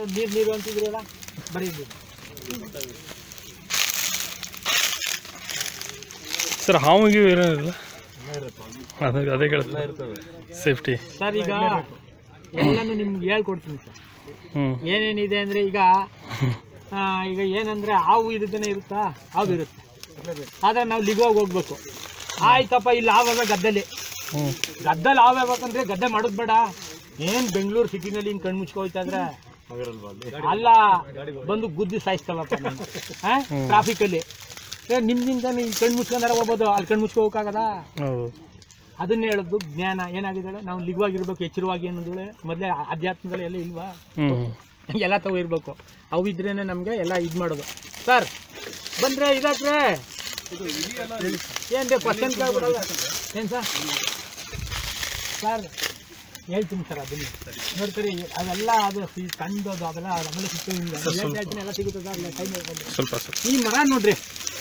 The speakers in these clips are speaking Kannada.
ನೀರು ನೀರು ಅಂತಿದ್ರಲ್ಲ ಬರೀ ನೀರು. ಸರ್ ಹಾವಿಗೆ ಏನಿರಲ್ಲ ಅದೇ ಅದೇ ಕೇಳ್ತದೆ ಸೇಫ್ಟಿ ಸರ್ ಈಗ ಎಲ್ಲಾನು ನಿಮ್ಗೆ ಹೇಳ್ಕೊಡ್ತೀನಿ ಸರ್ ಹ್ಞೂ ಏನೇನಿದೆ ಅಂದ್ರೆ ಈಗ ಆ, ಈಗ ಏನಂದ್ರೆ ಹಾವು ಇರುತ್ತನೇ ಇರುತ್ತಾ ಹಾವು ಇರುತ್ತೆ ಆದ್ರೆ ನಾವು ಲಿಗೋಗಿ ಹೋಗ್ಬೇಕು ಆಯ್ತಪ್ಪ ಇಲ್ಲಿ ಹಾವವ ಗದ್ದೆಲಿ ಹ್ಞೂ ಗದ್ದೆಲಿ ಹಾವು ಯಾಕಂದ್ರೆ ಗದ್ದೆ ಮಾಡೋದ್ ಬೇಡ ಏನ್ ಬೆಂಗಳೂರು ಸಿಟಿನಲ್ಲಿ ಹಿಂಗ್ ಕಣ್ ಮುಚ್ಕೊ ಹೋಯ್ತಾ ಇದ್ರೆ ಅಲ್ಲ ಬಂದು ಗುದ್ದಿ ಸಾಯಿಸ್ತಾವಪ್ಪ ಟ್ರಾಫಿಕ್ ಅಲ್ಲಿ ಏ, ನಿಮ್ದಿಂದ ನೀವು ಕಣ್ ಮುಚ್ಕೊಂಡಾರ ಹೋಗ್ಬೋದು ಅಲ್ಲಿ ಕಣ್ ಮುಚ್ಕೊ ಹೋಗಕ್ಕಾಗದ ಹೌದು ಅದನ್ನೇ ಹೇಳೋದು ಜ್ಞಾನ ಏನಾಗಿದ್ದಾಳೆ ನಾವು ಲಿಗ್ವಾಗಿರ್ಬೇಕು ಎಚ್ಚರವಾಗಿ ಅನ್ನೋದು ಮೊದಲೇ ಆಧ್ಯಾತ್ಮಗಳು ಎಲ್ಲ ಇಲ್ವಾ ಹ್ಞೂ ಎಲ್ಲ ತಗೋ ಇರಬೇಕು ಅವು ಇದ್ರೇನೆ ನಮಗೆ ಎಲ್ಲ ಇದು ಮಾಡೋದು ಸರ್ ಬಂದ್ರೆ ಇದಾಕ್ರೆ ಏನು ಕ್ವಶನ್ ಕೇಳ್ಬಿಡಲ್ಲ ಏನು ಸರ್ ಸರ್ ಹೇಳ್ತೀನಿ ಸರ್ ಅದನ್ನ ನೋಡ್ತೀರಿ ಅವೆಲ್ಲ ಅದು ಸಿ- ಸಣ್ಣದು ಅದೆಲ್ಲ ಆಮೇಲೆ ಸಿಗ್ತದೆ ನಿಮ್ಗೆ. ಹೇಳ್ತಾ ಇರ್ತೀನಿ, ಎಲ್ಲ ಸಿಗುತ್ತೆ ಸರ್ ಇಲ್ಲ, time ಇರ್ಬೋದು. ಸ್ವಲ್ಪ ಸ್ವಲ್ಪ ಈ ಮರ ನೋಡ್ರಿ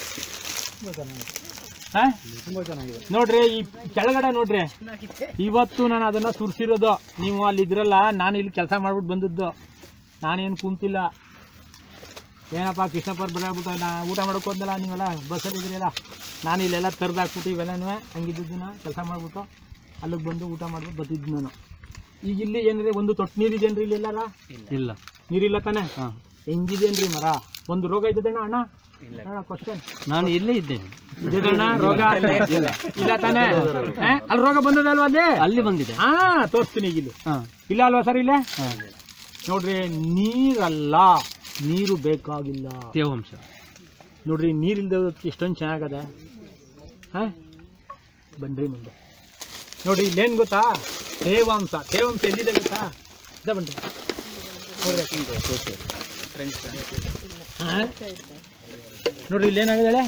ಹಾ? ನೋಡ್ರಿ ಈ ಕೆಳಗಡೆ ನೋಡ್ರಿ ಇವತ್ತು ನಾನು ಅದನ್ನ ಸುರಿಸಿರೋದು ನೀವು ಅಲ್ಲಿ ಇದ್ರಲ್ಲ ನಾನು ಇಲ್ಲಿ ಕೆಲಸ ಮಾಡ್ಬಿಟ್ಟು ಬಂದದ್ದು ನಾನೇನು ಕುಂತಿಲ್ಲ ಏನಪ್ಪ ಕೃಷ್ಣಪ್ಪ ಬರಾಬಿಟ್ಟು ನಾ ಊಟ ಮಾಡೋಕೆ ಹೋದ್ನಲ್ಲ ನೀವೆಲ್ಲ ಬಸ್ಸಲ್ಲಿ ಇದ್ರಲ್ಲ ನಾನು ಇಲ್ಲೆಲ್ಲ ತರ್ದಾಕ್ಬಿಟ್ಟು ಇವೆಲ್ಲನೂ ಹಂಗಿದ್ದನ್ನ ಕೆಲಸ ಮಾಡ್ಬಿಟ್ಟು ಅಲ್ಲಿಗೆ ಬಂದು ಊಟ ಮಾಡ್ಬಿಟ್ಟು ಬರ್ತಿದ್ದು ನಾನು ಈಗ ಇಲ್ಲಿ ಏನಿದೆ ಒಂದು ತೊಟ್ಟು ನೀರಿದೇನ್ರಿ ಇಲ್ಲಿ ಎಲ್ಲಾರ ಇಲ್ಲ ನೀರಿಲ್ಲ ತಾನೆ ಹೆಂಗಿದೇನ್ರಿ ಮರ ಒಂದು ರೋಗ ಇದ್ದದಣ್ಣ ಅಣ್ಣ ಕ್ವಶನ್ ನಾನು ಇಲ್ಲೇ ಇದ್ದೇನೆ ಇದಣ್ಣ ರೋಗ ಇಲ್ಲ ತಾನೆ ಆ? ಅಲ್ಲಿ ರೋಗ ಬಂದದಲ್ವಾ ಅದೇ ಅಲ್ಲಿ ಬಂದಿದೆ ಹಾ ತೋರಿಸ್ತೀನಿ ಈಗ ಇಲ್ಲಿ ಹಾಂ ಇಲ್ಲ ಅಲ್ವಾ ಸರ್ ಇಲ್ಲೇ ನೋಡ್ರಿ ನೀರಲ್ಲ ನೀರು ಬೇಕಾಗಿಲ್ಲ ತೇವಾಂಶ ನೋಡ್ರಿ ನೀರಿಲ್ದ ಎಷ್ಟೊಂದು ಚೆನ್ನಾಗದೆ ಹಾ ಬನ್ರಿ ಮುಂದೆ ನೋಡ್ರಿ ಇಲ್ಲೇನು ಗೊತ್ತಾ ತೇವಾಂಶ ತೇವಾಂಶ ಎಲ್ಲಿದೆ ಗೊತ್ತಾ ಇದ ಬನ್ರಿ ನೋಡ್ರಿ ಹಾ? ನೋಡ್ರಿ ಇಲ್ಲೇನಾಗಿದೆ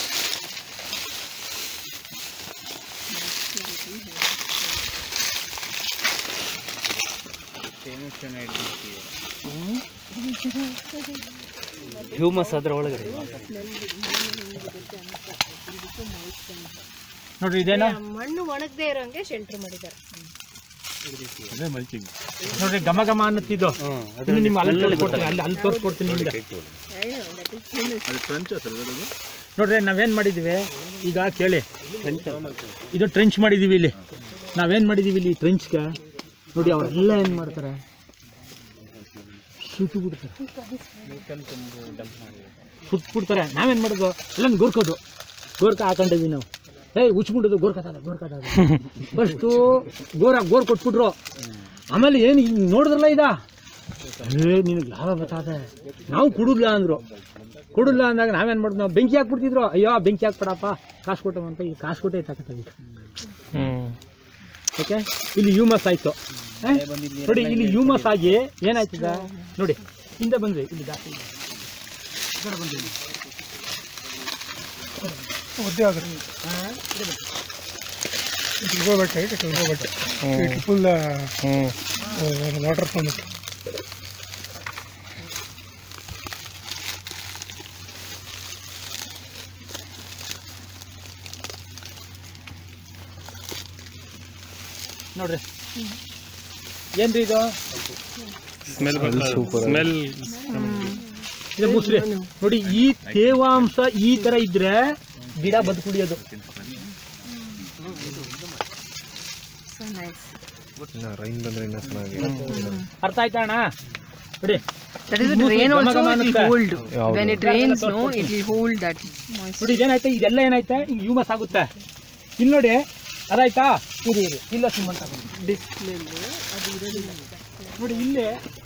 ಹ್ಯೂಮಸ್ ಅದ್ರ ಒಳಗಡೆ ನೋಡ್ರಿ ಇದೇನಾ ಮಣ್ಣು ಒಣಗದೆ ಇರೋಂಗೆ ಶೆಲ್ಟರ್ ಮಾಡಿದ್ದಾರೆ ನೋಡ್ರಿ ಘಮ ಘಮ ಅನ್ನತ್ತಿದ್ದು ಇನ್ನು ನಿಮ್ಮ ಅಲ್ಲಿ ತೋರಿಸ್ಕೊಡ್ತೀನಿ ಅಲ್ಲಿ ಅಲ್ಲಿ ತೋರಿಸ್ಕೊಡ್ತೀನಿ ನಿಮ್ಗೆ ನೋಡ್ರಿ ನಾವೇನ್ ಮಾಡಿದೀವಿ ಈಗ ಕೇಳಿ ಇದು ಟ್ರೆಂಚ್ ಮಾಡಿದೀವಿ ಇಲ್ಲಿ ನಾವೇನ್ ಮಾಡಿದೀವಿ ಇಲ್ಲಿ ಟ್ರೆಂಚ್ಗೆ ನೋಡಿ ಅವರೆಲ್ಲ ಏನ್ ಮಾಡ್ತಾರೆ ಸುಟ್ಟು ಬಿಡ್ತಾರೆ ಸುಟ್ಟು ಬಿಡ್ತಾರೆ ನಾವೇನ್ ಮಾಡೋದು ಎಲ್ಲ ಗೋರ್ಕೋದು ಗೋರ್ಕ ಹಾಕೊಂಡಿದ್ವಿ ನಾವು ಏಯ್ ಉಚ್ಬಿಡೋದು ಗೋರ್ಕದ ಗೋರ್ಕದ ಫಸ್ಟು ಗೋರ ಗೋರ್ ಕೊಟ್ಬಿಟ್ರು ಆಮೇಲೆ ಏನು ಹಿಂಗ್ ನೋಡಿದ್ರಲ್ಲ ಇದ ಏ ನಿನಗೆ ಲಾಭ ಬರ್ತದೆ ನಾವು ಕುಡುದ್ಲ ಅಂದ್ರು ಕುಡುದ್ಲ ಅಂದಾಗ ನಾವೇನ್ ಮಾಡಿದ್ವಿ ನಾವು ಬೆಂಕಿ ಹಾಕ್ಬಿಡ್ತಿದ್ರು ಅಯ್ಯೋ ಬೆಂಕಿ ಹಾಕ್ಬೇಡಪ್ಪ ಕಾಸು ಕೊಟ್ಟವಂತ ಈ ಕಾಸು ಕೊಟ್ಟೆ ತಗೋತೀವಿ ಹ್ಞೂ ಓಕೆ ಇಲ್ಲಿ ಯೂಮಸ್ ಆಯ್ತು ಹ? ನೋಡಿ ಇಲ್ಲಿ ಯೂಮಸ್ ಆಗಿ ಏನಾಯ್ತದ ನೋಡಿ ಹಿಂದೆ ಬಂದ್ರಿ ಇಲ್ಲಿ ಜಾಸ್ತಿ ಇದೆ. ಈ ಕಡೆ ಬಂದ್ರಿ ಇಲ್ಲಿ. ಒದ್ದೆ ಆಗುತ್ತೆ ಹಾ, ಈ ಕಡೆ ಬನ್ನಿ. ತಿಳ್ಕೊಬೇಕೆ ತಿಳ್ಕೊಬೇಕೆ ಹ್ಞೂ ಫುಲ್ ಹ್ಞೂ ವಾಟರ್ ಬಂದು ನೋಡ್ರಿ ಏನ್ರಿ ಇದು ಸ್ಮೆಲ್ ಸ್ಮೆಲ್ ಇದು ಮುಸ್ರಿ ನೋಡಿ ಈ ತೇವಾಂಶ ಈ ತರ ಇದ್ರೆ ಗಿಡ ಬದುಕುಳಿಯೋದು ಅರ್ಥ ಆಯ್ತಾ ಅಣ್ಣ ನೋಡಿ That is ಇದು the rain ಘಮ also ಘಮ it will ಅನ್ನುತ್ತೆ. hold. When it rains, no, it will hold that moisture. ನೋಡಿ ಇದೇನಾಯ್ತಾ ಇದೆಲ್ಲ ಏನಾಯ್ತಾ ಹಿಂಗ್ ಯೂಮಸ್ ಆಗುತ್ತೆ ಇಲ್ಲಿ ನೋಡಿ ಅದಾಯ್ತಾ ಇರಿ ಇರಿ ಇಲ್ಲ ಸಿಮೆಂಟ್ ನೋಡಿ ಇಲ್ಲಿ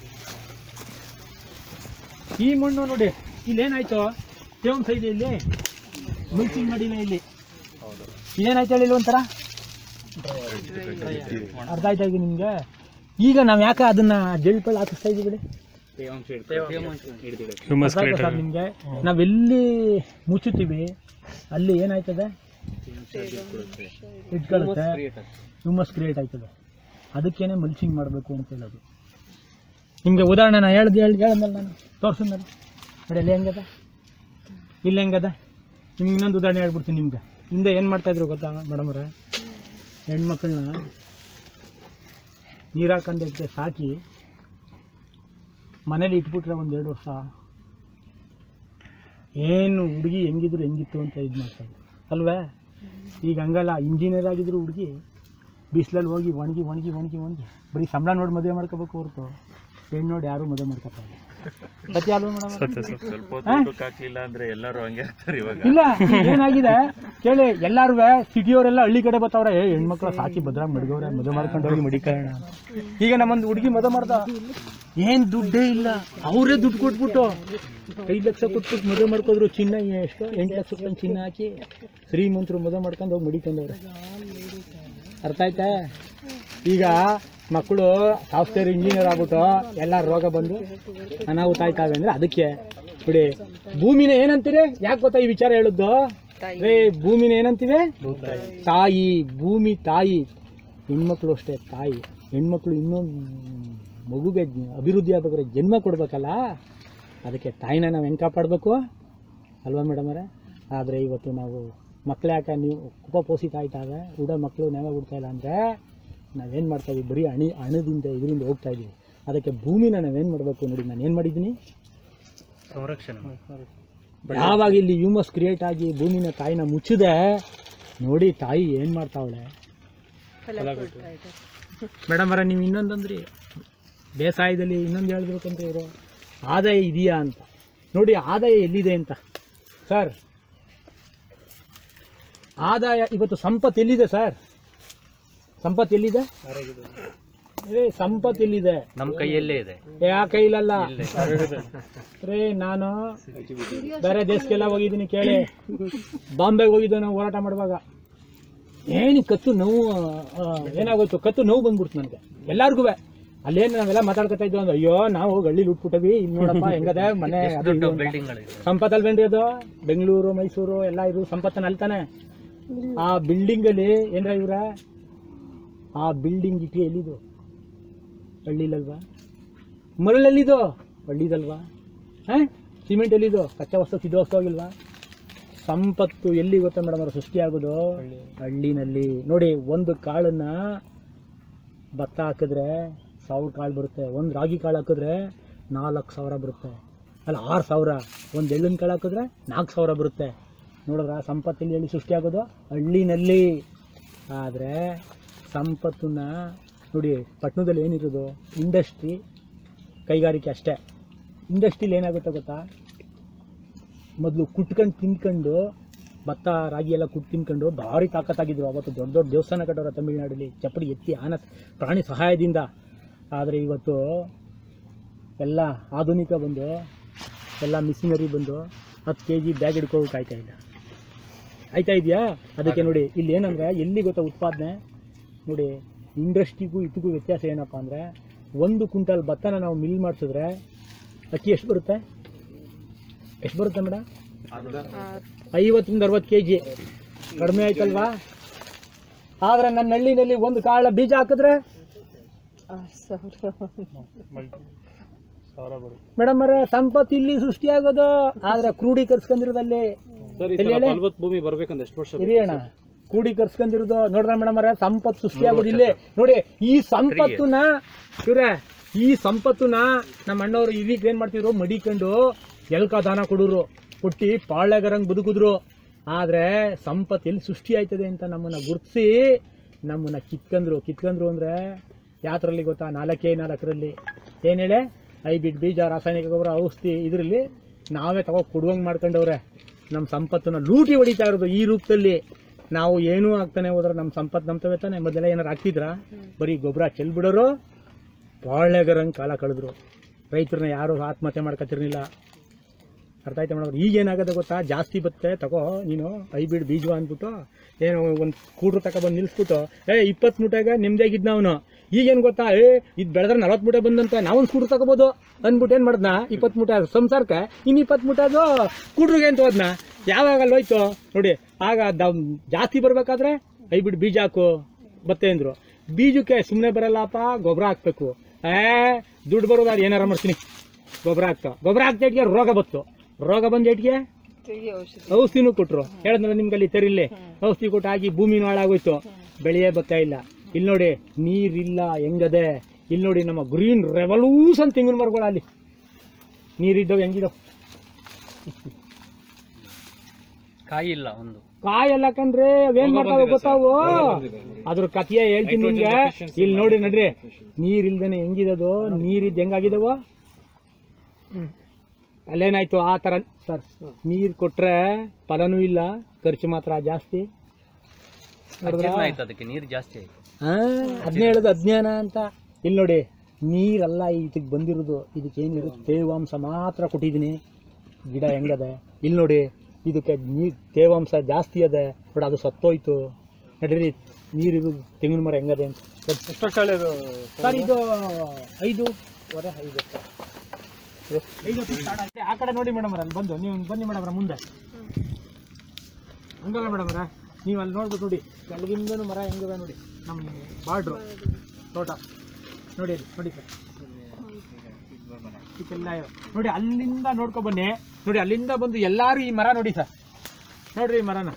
ಈ ಮಣ್ಣು ನೋಡಿ ಇಲ್ಲೇನಾಯ್ತು ತೇವಾಂಶ ಇದೆ ಇಲ್ಲಿ ಮಿಲ್ಚಿಂಗ್ ಮಾಡಿಲ್ಲ ಇಲ್ಲಿ ಇದೇನಾಯ್ತು ಹೇಳಿ ಇಲ್ಲಿ ಒಂಥರ ಅರ್ಧ ಆಯ್ತಾ ಈಗ ನಿಮ್ಗೆ ಈಗ ನಾವ್ ಯಾಕೆ ಅದನ್ನ ಜಳ್ಪಳ್ಳಿ ಹಾಕಿಸ್ತಾ ಇದೀವಿ ಬಿಡಿ ಹ್ಯೂಮಸ್ ಅರ್ಥ ಆಯ್ತಾ ಕ್ರಿಯೇಟರ್ ಸರ್ ನಿಮ್ಗೆ ನಾವೆಲ್ಲಿ ಮುಚ್ಚುತ್ತೀವಿ ಅಲ್ಲಿ ಏನಾಯ್ತದೆ ಇಟ್ಕೊಳ್ಳುತ್ತೆ ಹ್ಯೂಮಸ್ ಕ್ರಿಯೇಟ್ ಆಯ್ತದೆ ಅದಕ್ಕೇನೆ ಮಲ್ಚಿಂಗ್ ಮಾಡಬೇಕು ಅಂತ ಹೇಳೋದು ನಿಮಗೆ ಉದಾಹರಣೆ ನಾನು ಹೇಳ್ದು ಹೇಳ್ದು ಹೇಳಂದಲ್ಲ ನಾನು ತೋರಿಸಿದ್ನಲ್ಲ ನೋಡಿ ಅಲ್ಲಿ ಹೆಂಗದ ಇಲ್ಲಿ ಹೆಂಗದ ನಿಮ್ಗೆ ಇನ್ನೊಂದು ಉದಾಹರಣೆ ಹೇಳ್ಬಿಡ್ತೀನಿ ನಿಮ್ಗೆ ಹಿಂದೆ ಏನು ಮಾಡ್ತಾಯಿದ್ರು ಗೊತ್ತಾ ಮೇಡಮ್ರೆ ಹೆಣ್ಮಕ್ಳನ್ನ ನೀರು ಹಾಕೊಂಡು ಸಾಕಿ ಮನೇಲಿ ಇಟ್ಬಿಟ್ರೆ ಒಂದು ಎರಡು ವರ್ಷ ಏನು ಹುಡುಗಿ ಹೆಂಗಿದ್ರು ಹೆಂಗಿತ್ತು ಅಂತ ಇದು ಮಾಡ್ತಾರೆ ಅಲ್ವೇ ಈಗ ಹಂಗಲ್ಲ ಇಂಜಿನಿಯರ್ ಆಗಿದ್ರು ಹುಡುಗಿ ಬಿಸಿಲಲ್ಲಿ ಹೋಗಿ ಒಣಗಿ ಒಣಗಿ ಒಣಗಿ ಒಣಗಿ ಬರೀ ಸಂಬಳ ನೋಡಿ ಮದುವೆ ಮಾಡ್ಕೋಬೇಕು ಹೊರತು ಹೆಣ್ಣು ನೋಡಿ ಯಾರೂ ಮದುವೆ ಮಾಡ್ಕೊತಾರೆ ಸತ್ಯ ಅಲ್ವಾ ಮೇಡಮ್ ಸತ್ಯ ಸತ್ಯ ಹಾಕ್ಲಿಲ್ಲ ಅಂದ್ರೆ ಎಲ್ಲರೂ ಹಂಗೆ ಆಗ್ತಾರೆ ಇವಾಗ ಇಲ್ಲ ಏನಾಗಿದೆ ಕೇಳಿ ಎಲ್ಲಾರು ಸಿಟಿಯವರೆಲ್ಲ ಹಳ್ಳಿ ಕಡೆ ಬರ್ತಾವ್ರೆ ಏ ಹೆಣ್ಮಕ್ಳು ಸಾಕಿ ಭದ್ರಾಗ ಮಡ್ಗವ್ರೆ ಮದುವೆ ಮಾಡ್ಕೊಂಡು ಹೋಗಿ ಮಡಿಕೊಳ್ಳೋಣ ಈಗ ನಮ್ಮೊಂದು ಹುಡುಗಿ ಮದುವೆ ಮಾಡ್ದ ಏನ್ ದುಡ್ಡೇ ಇಲ್ಲ ಅವರೇ ದುಡ್ಡು ಕೊಟ್ಬಿಟ್ಟು ಐದು ಲಕ್ಷ ಕೊಟ್ಬಿಟ್ಟು ಮದುವೆ ಮಾಡ್ಕೋದ್ರು ಚಿನ್ನ ಎಷ್ಟು ಎಂಟು ಲಕ್ಷ ರೂಪಾಯಿ ಚಿನ್ನ ಹಾಕಿ ಶ್ರೀಮಂತರು ಮದುವೆ ಮಾಡ್ಕೊಂಡು ಹೋಗಿ ಮಡಿಕೊಂಡವ್ರೆ ಅರ್ಥ ಆಯ್ತಾ ಈಗ ಮಕ್ಕಳು ಸಾಫ್ಟ್ವೇರ್ ಇಂಜಿನಿಯರ್ ಆಗ್ಬಿಟ್ಟು ಎಲ್ಲ ರೋಗ ಬಂದು ಅನಾಹುತ ಆಯ್ತಾವೆ ಅಂದ್ರೆ ಅದಕ್ಕೆ ಬಿಡಿ ಭೂಮಿನ ಏನಂತೀರಿ ಯಾಕೆ ಗೊತ್ತಾ ಈ ವಿಚಾರ ಹೇಳುದು ರೇ ಭೂಮಿನ ಏನಂತೀವಿ ತಾಯಿ ಭೂಮಿ ತಾಯಿ ಹೆಣ್ಮಕ್ಳು ಅಷ್ಟೇ ತಾಯಿ ಹೆಣ್ಮಕ್ಳು ಇನ್ನೂ ಮಗುಗೆ ಅಭಿವೃದ್ಧಿ ಆಗ್ಬೇಕಾದ್ರೆ ಜನ್ಮ ಕೊಡ್ಬೇಕಲ್ಲ ಅದಕ್ಕೆ ತಾಯಿನ ನಾವು ಹೆಂಗೆ ಕಾಪಾಡಬೇಕು ಅಲ್ವಾ ಮೇಡಮ್ ಅವರೇ ಆದರೆ ಇವತ್ತು ನಾವು ಮಕ್ಳು ಯಾಕೆ ನೀವು ಕುಪಪೋಷಿತ ಆಯ್ತಾವೆ ಉಡ ಮಕ್ಕಳು ನೇವ ಬಿಡ್ತಾ ಇಲ್ಲ ಅಂದರೆ ನಾವೇನು ಮಾಡ್ತಾ ಇದೀವಿ ಬರೀ ಹಣಿ ಹಣದಿಂದ ಇದರಿಂದ ಹೋಗ್ತಾ ಇದೀವಿ ಅದಕ್ಕೆ ಭೂಮಿನ ನಾವೇನು ಮಾಡಬೇಕು ನೋಡಿ ನಾನು ಏನು ಮಾಡಿದ್ದೀನಿ ಸಂರಕ್ಷಣೆ ಯಾವಾಗ ಇಲ್ಲಿ ಹ್ಯೂಮಸ್ ಕ್ರಿಯೇಟ್ ಆಗಿ ಭೂಮಿನ ತಾಯಿನ ಮುಚ್ಚಿದೆ ನೋಡಿ ತಾಯಿ ಏನು ಮಾಡ್ತಾವಳೆ ಮೇಡಮ್ ಅವರ ನೀವು ಇನ್ನೊಂದಂದ್ರಿ ಬೇಸಾಯದಲ್ಲಿ ಇನ್ನೊಂದು ಹೇಳ್ಬೇಕಂತ ಇವರು ಆದಾಯ ಇದೆಯಾ ಅಂತ ನೋಡಿ ಆದಾಯ ಎಲ್ಲಿದೆ ಅಂತ ಸರ್ ಆದಾಯ ಇವತ್ತು ಸಂಪತ್ತು ಎಲ್ಲಿದೆ ಸರ್ ಸಂಪತ್ತು ಎಲ್ಲಿದೆ ಏ ಸಂಪತ್ತು ಎಲ್ಲಿದೆ ನಮ್ಮ ಕೈಯಲ್ಲೇ ಇದೆ ಯಾ ಕೈಲಲ್ಲ ರೇ ನಾನು ಬೇರೆ ದೇಶಕ್ಕೆಲ್ಲ ಹೋಗಿದ್ದೀನಿ ಕೇಳಿ ಬಾಂಬೆಗೆ ಹೋಗಿದ್ದೆ ನಾವು ಹೋರಾಟ ಮಾಡುವಾಗ ಏನು ಕತ್ತು ನೋವು ಆ, ಏನಾಗೋಯ್ತು ಕತ್ತು ನೋವು ಬಂದ್ಬಿಡ್ತು ನನಗೆ ಎಲ್ಲಾರ್ಗೂ ಅಲ್ಲೇನು ನಾವೆಲ್ಲ ಮಾತಾಡ್ಕೊತಾ ಇದ್ವಿ ಅಂದ್ರೆ ಅಯ್ಯೋ ನಾವು ಹಳ್ಳಿಲಿ ಉಟ್ಬಿಟ್ಟವಿ ಇಲ್ಲಿ ನೋಡಪ್ಪ ಹೆಂಗದೆ ಮನೆ ಅದು ಇದು ಅಂತ. ಬಿಲ್ಡಿಂಗ್ಗಳಿದೆ ಸಂಪತ್ತಲ್ವೇನ್ರಿ ಅದು ಬೆಂಗಳೂರು ಮೈಸೂರು ಎಲ್ಲ ಇದು ಸಂಪತ್ತನ ಅಲ್ತಾನೆ ಆ ಬಿಲ್ಡಿಂಗ್ ಅಲ್ಲಿ ಏನ್ರ ಇವ್ರ ಆ ಬಿಲ್ಡಿಂಗ್ ಇಟ್ಟು ಎಲ್ಲಿದು ಹಳ್ಳಿಲಲ್ವಾ ಮರಳಲ್ಲಿದು ಹಳ್ಳಿದಲ್ವಾ ಹಾ ಸಿಮೆಂಟ್ ಎಲ್ಲಿದು ಕಚ್ಚಾ ವಸ್ತು ಸಿದ್ಧ ವಸ್ತು ಆಗಿಲ್ವಾ ಸಂಪತ್ತು ಎಲ್ಲಿ ಗೊತ್ತಾ ಮೇಡಮ್ ಅವ್ರ ಸೃಷ್ಟಿಯಾಗೋದು ಹಳ್ಳಿನಲ್ಲಿ ನೋಡಿ ಒಂದು ಕಾಳನ್ನ ಭತ್ತ ಹಾಕಿದ್ರೆ ಸಾವಿರ ಕಾಳು ಬರುತ್ತೆ ಒಂದು ರಾಗಿ ಕಾಳು ಹಾಕಿದ್ರೆ ನಾಲ್ಕು ಸಾವಿರ ಬರುತ್ತೆ ಅಲ್ಲ ಆರು ಸಾವಿರ ಒಂದು ಎಳ್ಳಿನ ಕಾಳು ಹಾಕಿದ್ರೆ ನಾಲ್ಕು ಸಾವಿರ ಬರುತ್ತೆ ನೋಡಿದ್ರ ಸಂಪತ್ತಿಲ್ಲಿ ಎಲ್ಲಿ ಸೃಷ್ಟಿಯಾಗೋದು ಹಳ್ಳಿನಲ್ಲಿ ಆದರೆ ಸಂಪತ್ತನ್ನ ನೋಡಿ ಪಟ್ಟಣದಲ್ಲಿ ಏನಿರೋದು ಇಂಡಸ್ಟ್ರಿ ಕೈಗಾರಿಕೆ ಅಷ್ಟೇ ಇಂಡಸ್ಟ್ರಿಲಿ ಏನಾಗುತ್ತೆ ಗೊತ್ತಾ ಮೊದಲು ಕುಟ್ಕೊಂಡು ತಿನ್ಕೊಂಡು ಭತ್ತ ರಾಗಿ ಎಲ್ಲ ಕುಟ್ಟು ತಿನ್ಕೊಂಡು ಭಾರಿ ತಾಕತ್ತಾಗಿದ್ರು ಅವತ್ತು ದೊಡ್ಡ ದೊಡ್ಡ ದೇವಸ್ಥಾನ ಕಟ್ಟೋರು ತಮಿಳ್ನಾಡಲ್ಲಿ ಚಪ್ಪಡಿ ಎತ್ತಿ ಆನ ಪ್ರಾಣಿ ಸಹಾಯದಿಂದ ಆದರೆ ಇವತ್ತು ಎಲ್ಲ ಆಧುನಿಕ ಬಂದು ಎಲ್ಲ ಮಿಷಿನರಿ ಬಂದು ಹತ್ತು ಕೆ ಜಿ ಬ್ಯಾಗ್ ಹಿಡ್ಕೋಕೆ ಆಯ್ತಾ ಇಲ್ಲ ಆಯ್ತಾ ಇದೆಯಾ ಅದಕ್ಕೆ ನೋಡಿ ಇಲ್ಲಿ ಏನಂದ್ರೆ ಎಲ್ಲಿ ಗೊತ್ತಾ ಉತ್ಪಾದನೆ ನೋಡಿ ಇಂಡಸ್ಟ್ರಿಗೂ ಇದಕ್ಕೂ ವ್ಯತ್ಯಾಸ ಏನಪ್ಪ ಅಂದರೆ ಒಂದು ಕ್ವಿಂಟಲ್ ಭತ್ತನ ನಾವು ಮಿಲ್ ಮಾಡಿಸಿದ್ರೆ ಅಕ್ಕಿ ಎಷ್ಟು ಬರುತ್ತೆ ಎಷ್ಟು ಬರುತ್ತೆ ಮೇಡಮ್ ಐವತ್ತರಿಂದ ಅರವತ್ತು ಕೆ ಜಿ ಕಡಿಮೆ ಆಯ್ತಲ್ವಾ ಆದ್ರೆ ನನ್ನ ಹಳ್ಳಿನಲ್ಲಿ ಒಂದು ಕಾಳ ಬೀಜ ಹಾಕಿದ್ರೆ ಮೇಡಮ್ ಅವರೇ ಸಂಪತ್ತು ಇಲ್ಲಿ ಸೃಷ್ಟಿಯಾಗೋದು ಆದ್ರೆ ಕ್ರೋಢೀಕರಿಸ್ಕೊಂಡಿರೋದಲ್ಲಿ ಎಲ್ಲಿ ಹೇಳಿ? ಭೂಮಿ ಬರ್ಬೇಕಂದ್ರೆ ಎಷ್ಟು ವರ್ಷ ಇರಿ ಅಣ್ಣ ಕ್ರೋಢೀಕರಿಸ್ಕೊಂಡಿರೋದು ನೋಡ್ರ ಮೇಡಮ್ ಅವರೇ ಸಂಪತ್ತು ಸೃಷ್ಟಿಯಾಗೋದು ಇಲ್ಲೇ ನೋಡಿ ಈ ಸಂಪತ್ತನ್ನ ಇವ್ರೆ ಈ ಸಂಪತ್ತನ್ನ ನಮ್ಮ ಅಣ್ಣವ್ರು ಇದಕ್ಕೆ ಏನ್ ಮಾಡ್ತಿದ್ರು ಮಡಿಕೊಂಡು ಎಲ್ಕ ದಾನ ಕೊಡೋರು ಕೊಟ್ಟಿ ಪಾಳ್ಯಗರಂಗ್ ಬದುಕಿದ್ರು ಆದ್ರೆ ಸಂಪತ್ತು ಎಲ್ಲಿ ಸೃಷ್ಟಿ ಆಯ್ತದೆ ಅಂತ ನಮ್ಮನ್ನ ಗುರ್ತಿಸಿ ನಮ್ಮನ್ನ ಕಿತ್ಕಂದ್ರು ಕಿತ್ಕಂದ್ರು ಅಂದ್ರೆ ಯಾತ್ರಲ್ಲಿ ಗೊತ್ತಾ ನಾಲ್ಕೇ ನಾಲ್ಕರಲ್ಲಿ ಏನ್ ಹೇಳಿ ಹೈಬ್ರಿಡ್ ಬೀಜ ರಾಸಾಯನಿಕ ಗೊಬ್ಬರ ಔಷಧಿ ಇದರಲ್ಲಿ ನಾವೇ ತಗೋ ಕೊಡುವಂಗ್ ಮಾಡ್ಕೊಂಡವ್ರೆ ನಮ್ಮ ಸಂಪತ್ತನ್ನ ಲೂಟಿ ಹೊಡಿತಾ ಇರೋದು ಈ ರೂಪದಲ್ಲಿ ನಾವು ಏನೂ ಆಗ್ತಾನೆ ಹೋದ್ರೆ ನಮ್ಮ ಸಂಪತ್ತು ನಂಬ್ತವೆ ತಾನೆ ಮೊದಲೆಲ್ಲ ಏನಾರು ಆಗ್ತಿದ್ರಾ ಬರೀ ಗೊಬ್ಬರ ಚೆಲ್ಬಿಡೋರು ಬಾಳೆಗರಂಗೆ ಕಾಲ ಕಳೆದ್ರು ರೈತರನ್ನ ಯಾರು ಆತ್ಮಹತ್ಯೆ ಮಾಡ್ಕೊತಿರ್ಲಿಲ್ಲ ಅರ್ಥ ಆಯ್ತಾ ಮೇಡಮ್ ಈಗ ಏನಾಗತ್ತೆ ಗೊತ್ತಾ ಜಾಸ್ತಿ ಬತ್ತೆ ತಗೋ ನೀನು ಹೈಬ್ರಿಡ್ ಬೀಜ ಅಂದ್ಬಿಟ್ಟು ಏನೋ ಒಂದು ಕೂಡ್ರು ತಗೊಬಂದು ನಿಲ್ಸ್ಬಿಟ್ಟು ಏ ಇಪ್ಪತ್ತು ಮೂಟೆಗೆ ನಿಮ್ದಾಗಿದ್ನ ಅವನು ಈಗೇನು ಗೊತ್ತಾ ಏ ಇದು ಬೆಳೆದ್ರೆ ನಲವತ್ತು ಮೂಟೆ ಬಂದಂತ ನಾವೊಂದು ಸ್ಕೂಟ್ರ್ ತಗೋಬೋದು ಅಂದ್ಬಿಟ್ಟು ಏನು ಮಾಡ್ದ ಇಪ್ಪತ್ತು ಮೂಟೆ ಸಂಸಾರಕ್ಕೆ ಇನ್ನು ಇಪ್ಪತ್ತು ಮೂಟೆ ಅದು ಕೂಡ್ರಿಗೆ ಅಂತ ಹೋದ್ನ ಯಾವಾಗ ಅಲ್ಲಿ ಹೋಯ್ತು ನೋಡಿ ಆಗ ದ- ಜಾಸ್ತಿ ಬರಬೇಕಾದ್ರೆ ಹೈಬ್ರಿಡ್ ಬೀಜ ಹಾಕು ಬತ್ತೆ ಅಂದ್ರು ಬೀಜಕ್ಕೆ ಸುಮ್ಮನೆ ಬರಲ್ಲಪ್ಪ ಗೊಬ್ಬರ ಹಾಕ್ಬೇಕು ಏ ದುಡ್ಡು ಬರೋದಾದ್ರೆ ಏನಾರ ಮಾಡ್ತೀನಿ ಗೊಬ್ಬರ ಹಾಕ್ತಾ ಗೊಬ್ಬರ ಹಾಕ್ತಾ ಇಟ್ಗೆ ರೋಗ ಬತ್ತು ರೋಗ ಬಂದ ಇಟ್ಗೆ ಔಷಧಿನೂ ಕೊಟ್ರು ಹೇಳಿದ್ನಲ್ಲ ನಿಮ್ಗೆ ಅಲ್ಲಿ ತೆರಿಲಿ ಔಷಧಿ ಕೊಟ್ಟು ಆಗಿ ಭೂಮಿನೂ ಹಾಳಾಗೋಯ್ತು ಬೆಳೆಯೇ ಬರ್ತಾ ಇಲ್ಲ ಇಲ್ಲಿ ನೋಡಿ ನೀರಿಲ್ಲ ಹೆಂಗದೆ ಇಲ್ಲಿ ನೋಡಿ ನಮ್ಮ ಗ್ರೀನ್ ರೆವಲ್ಯೂಷನ್ ತೆಂಗಿನ ಮರಗಳು ಅಲ್ಲಿ ನೀರಿದ್ದವು ಹೆಂಗಿದಾವ್ ಕಾಯಿ ಇಲ್ಲ ಒಂದು ಕಾಯಲ್ಲ ಕಂಡ್ರೆ ಅವೇನ್ ಮಾಡ್ತಾವ ಗೊತ್ತಾವು ಅದ್ರ ಕಥೆಯ ಹೇಳ್ತೀನಿ ನಿಮ್ಗೆ ಇಲ್ಲಿ ನೋಡಿ ನಡ್ರಿ ನೀರ್ ಇಲ್ದೇನೆ ಹೆಂಗಿದದು ನೀರಿದ್ ಹೆಂಗಾಗಿದವ ಅಲ್ಲೇನಾಯ್ತು ಆ ತರ ಸರ್ ನೀರ್ ಕೊಟ್ರೆ ಫಲನೂ ಇಲ್ಲ ಖರ್ಚು ಮಾತ್ರ ಜಾಸ್ತಿ ಅಜ್ಜೀರ್ಣ ಆಯ್ತು ಅದಕ್ಕೆ ನೀರು ಜಾಸ್ತಿ ಆಯ್ತು ಅದನ್ನೇ ಹೇಳೋದು ಅಜ್ಞಾನ ಅಂತ ಇಲ್ಲಿ ನೋಡಿ ನೀರಲ್ಲ ಇದಕ್ಕೆ ಬಂದಿರೋದು ಇದಕ್ಕೆ ಏನಿರುತ್ತೆ ತೇವಾಂಶ ಮಾತ್ರ ಕೊಟ್ಟಿದ್ದೀನಿ ಗಿಡ ಹೆಂಗದೆ ಇಲ್ಲಿ ನೋಡಿ ಇದಕ್ಕೆ ನೀರು ತೇವಾಂಶ ಜಾಸ್ತಿ ಅದೆ ಬಟ್ ಅದು ಸತ್ತೋಯ್ತು ನಡೀರಿ ನೀರು ತೆಂಗಿನ ಮರ ಹೆಂಗದೆ ಅಂತ ಎಷ್ಟು ವರ್ಷ ಹಳೆಯದು ಸರ್ ಇದು ಐದು ವರೆ ಐದು ಐದು ಹೊತ್ತು start ಆಗಿದೆ. ಆ ಕಡೆ ನೋಡಿ ಮೇಡಮ್ ಅಲ್ಲಿ ಬಂದು ನೀವು ಬನ್ನಿ ಮೇಡಮ್ ಮುಂದೆ ಹಂಗಲ್ಲ ಮೇಡಮ್ ನೀವು ಅಲ್ಲಿ ನೋಡ್ಬಿಟ್ಟು ನೋಡಿ ಕೆಳಗಿಂದನೂ ಮರ ಹೆಂಗಿದೆ ನೋಡಿ ನಮ್ಮ ಬಾರ್ಡ್ರು ತೋಟ ನೋಡಿ ಅಲ್ಲಿ ನೋಡಿ ಸರ್ ಇದಕ್ಕೆಲ್ಲ ನೋಡಿ ಅಲ್ಲಿಂದ ನೋಡ್ಕೊ ಬನ್ನಿ ನೋಡಿ ಅಲ್ಲಿಂದ ಬಂದು ಎಲ್ಲಾರು ಈ ಮರ ನೋಡಿ ಸರ್ ನೋಡ್ರಿ ಈ ಮರನ